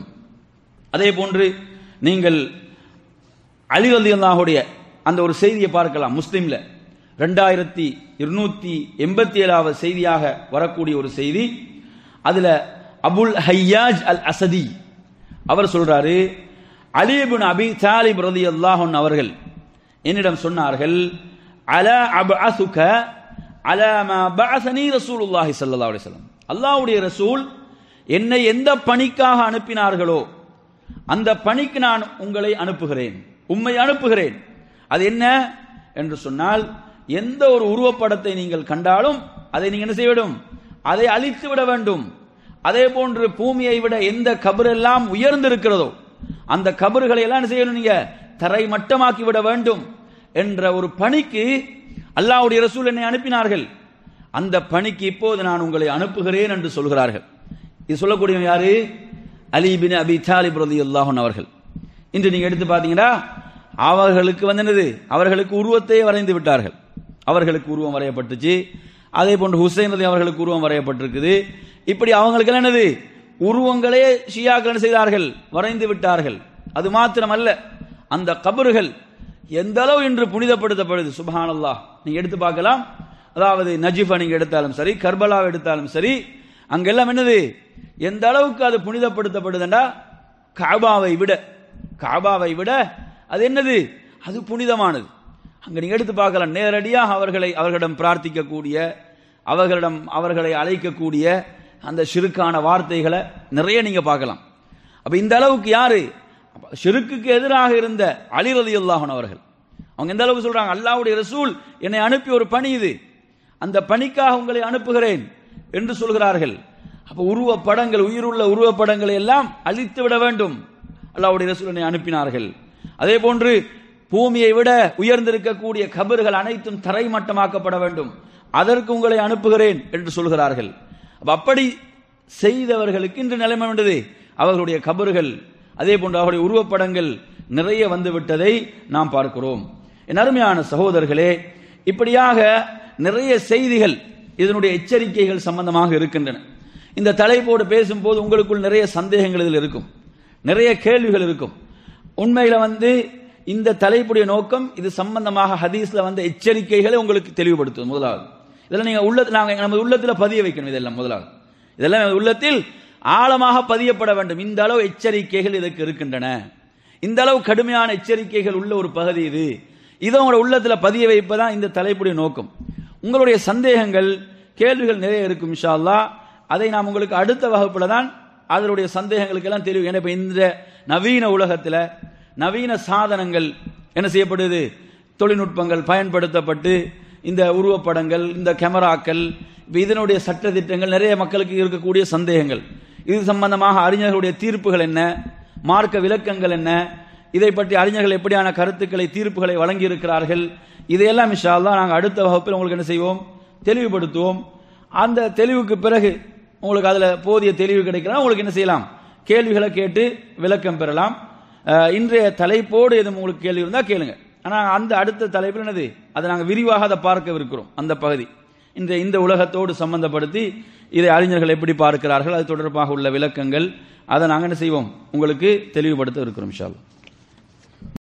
அதே போன்று நீங்கள் அலி அல்லாஹுடைய அந்த ஒரு செய்தியை பார்க்கலாம் முஸ்லிம்ல ரெண்டாயிரத்தி இருநூத்தி எண்பத்தி ஏழாவது செய்தியாக வரக்கூடிய ஒரு செய்தி அதுல அபுல் ஹையாஜ் அல் அசதி அவர் சொல்றாரு அலிபின் அபி தாலிப் ரதி அல்லாஹன் அவர்கள் என்னிடம் சொன்னார்கள் அல அபு அசுக அலமா பஅசனி ரசூலுல்லாஹி ஸல்லல்லாஹு அலைஹி வஸல்லம் அல்லாஹ்வுடைய ரசூல் என்னை எந்த பணிக்காக அனுப்பினார்களோ அந்த பணிக்கு நான் உங்களை அனுப்புகிறேன் உம்மை அனுப்புகிறேன் அது என்ன என்று சொன்னால் எந்த ஒரு உருவப்படத்தை நீங்கள் கண்டாலும் அதை நீங்க என்ன செய்ய வேண்டும் அதை அழித்து விட வேண்டும் அதே போன்று பூமியை விட எந்த கபர் எல்லாம் உயர்ந்திருக்கிறதோ அந்த கபறுகளை எல்லாம் என்ன செய்யணும் நீங்க தரை மட்டமாக்கி விட வேண்டும் என்ற ஒரு பணிக்கு அல்லாஹ்வுடைய ரசூல் என்னை அனுப்பினார்கள் அந்த பணிக்கு இப்போது நான் உங்களை அனுப்புகிறேன் என்று சொல்கிறார்கள் இது சொல்லக்கூடிய யாரு அலி பின் அபி தாலிப் ரலியல்லாஹு அவர்கள் இன்று நீங்க எடுத்து பாத்தீங்கன்னா அவர்களுக்கு வந்து என்னது அவர்களுக்கு உருவத்தை வரைந்து விட்டார்கள் அவர்களுக்கு உருவம் வரையப்பட்டுச்சு அதே போன்று ஹுசைன் ரலி அவர்களுக்கு உருவம் வரையப்பட்டிருக்குது இப்படி அவங்களுக்கு எல்லாம் என்னது உருவங்களே ஷியாக்கள் என்ன செய்தார்கள் வரைந்து விட்டார்கள் அது மாத்திரமல்ல அந்த கபறுகள் எந்த அளவு இன்று புனிதப்படுத்தப்படுது சுபஹானல்லாஹ் நீங்க எடுத்து பார்க்கலாம் அதாவது நஜிஃபா நீங்க எடுத்தாலும் சரி கர்பலாவை எடுத்தாலும் சரி அங்கெல்லாம் என்னது எந்த அளவுக்கு அது புனிதப்படுத்தப்படுதுண்டா காபாவை விட காபாவை விட அது என்னது அது புனிதமானது அங்க நீங்க எடுத்து பார்க்கலாம் நேரடியாக அவர்களை அவர்களிடம் பிரார்த்திக்கக்கூடிய அவர்களிடம் அவர்களை அழைக்கக்கூடிய அந்த சிறுக்கான வார்த்தைகளை நிறைய நீங்க பார்க்கலாம் அப்ப இந்த அளவுக்கு யாரு ஷிருக்குக்கு எதிராக இருந்த அலி ரலியல்லாஹு அவர்கள் அவங்க எந்த அளவுக்கு சொல்றாங்க அல்லாஹ்வுடைய ரசூல் என்னை அனுப்பி ஒரு பணி இது அந்த பணிக்காக உங்களை அனுப்புகிறேன் என்று சொல்கிறார்கள் அப்ப உருவ படங்கள் உயிருள்ள உருவ படங்களை எல்லாம் அழித்து விட வேண்டும் அல்லாஹ்வுடைய ரசூல் என்னை அனுப்பினார்கள் அதே போன்று பூமியை விட உயர்ந்திருக்கக்கூடிய கபறுகள் அனைத்தும் தரைமட்டமாக்கப்பட வேண்டும் அதற்கு உங்களை அனுப்புகிறேன் என்று சொல்கிறார்கள் அப்ப அப்படி செய்தவர்களுக்கு இன்று நிலைமை வேண்டது அவர்களுடைய கபறுகள் அதே போன்று அவருடைய உருவப்படங்கள் நிறைய வந்து விட்டதை நாம் பார்க்கிறோம் என் அருமையான சகோதரர்களே இப்படியாக நிறைய செய்திகள் இதனுடைய எச்சரிக்கைகள் சம்பந்தமாக இருக்கின்றன இந்த தலைப்போடு பேசும்போது உங்களுக்குள் நிறைய சந்தேகங்கள் இதில் இருக்கும் நிறைய கேள்விகள் இருக்கும் உண்மையில வந்து இந்த தலைப்புடைய நோக்கம் இது சம்பந்தமாக ஹதீஸ்ல வந்த எச்சரிக்கைகளை உங்களுக்கு தெளிவுபடுத்துவது முதலாவது இதெல்லாம் நீங்க உள்ள நாங்க நம்ம உள்ளத்துல பதிய வைக்கணும் இதெல்லாம் முதலாவது இதெல்லாம் நமது உள்ளத்தில் ஆழமாக பதியப்பட வேண்டும் இந்த அளவு எச்சரிக்கைகள் இதற்கு இருக்கின்றன இந்த அளவு கடுமையான எச்சரிக்கைகள் உள்ள ஒரு பகுதி இது இதை உங்களோட உள்ளத்துல பதிய வைப்பதான் இந்த தலைப்புடைய நோக்கம் உங்களுடைய சந்தேகங்கள் கேள்விகள் நிறைய இருக்கும் இன்ஷா அல்லாஹ் அதை நாம் உங்களுக்கு அடுத்த வகுப்புல தான் அதனுடைய சந்தேகங்களுக்கு எல்லாம் தெரியும் ஏன்னா இப்ப இந்த நவீன உலகத்துல நவீன சாதனங்கள் என்ன செய்யப்படுது தொழில்நுட்பங்கள் பயன்படுத்தப்பட்டு இந்த உருவப்படங்கள் இந்த கேமராக்கள் இப்ப இதனுடைய சட்ட திட்டங்கள் நிறைய மக்களுக்கு இருக்கக்கூடிய சந்தேகங்கள் இது சம்பந்தமாக அறிஞர்களுடைய தீர்ப்புகள் என்ன மார்க்க விளக்கங்கள் என்ன இதை பற்றி அறிஞர்கள் எப்படியான கருத்துக்களை தீர்ப்புகளை வழங்கி இருக்கிறார்கள் இதையெல்லாம் இன்ஷா அல்லாஹ் நாங்கள் அடுத்த வகுப்பில் உங்களுக்கு என்ன செய்வோம் தெளிவுபடுத்துவோம் அந்த தெளிவுக்கு பிறகு உங்களுக்கு அதுல போதிய தெளிவு கிடைக்கலாம் உங்களுக்கு என்ன செய்யலாம் கேள்விகளை கேட்டு விளக்கம் பெறலாம் அஹ், இன்றைய தலைப்போடு எதுவும் உங்களுக்கு கேள்வி இருந்தால் கேளுங்க ஆனால் அந்த அடுத்த தலைப்பில் என்னது அதை நாங்கள் விரிவாக அதை பார்க்கவிருக்கிறோம் அந்த பகுதி இந்த இந்த உலகத்தோடு சம்பந்தப்படுத்தி இதை அறிஞர்கள் எப்படி பார்க்கிறார்கள் அது தொடர்பாக உள்ள விளக்கங்கள் அதை நாங்கள் என்ன செய்வோம் உங்களுக்கு தெளிவுபடுத்த இருக்கிறோம் இன்ஷா அல்லாஹ்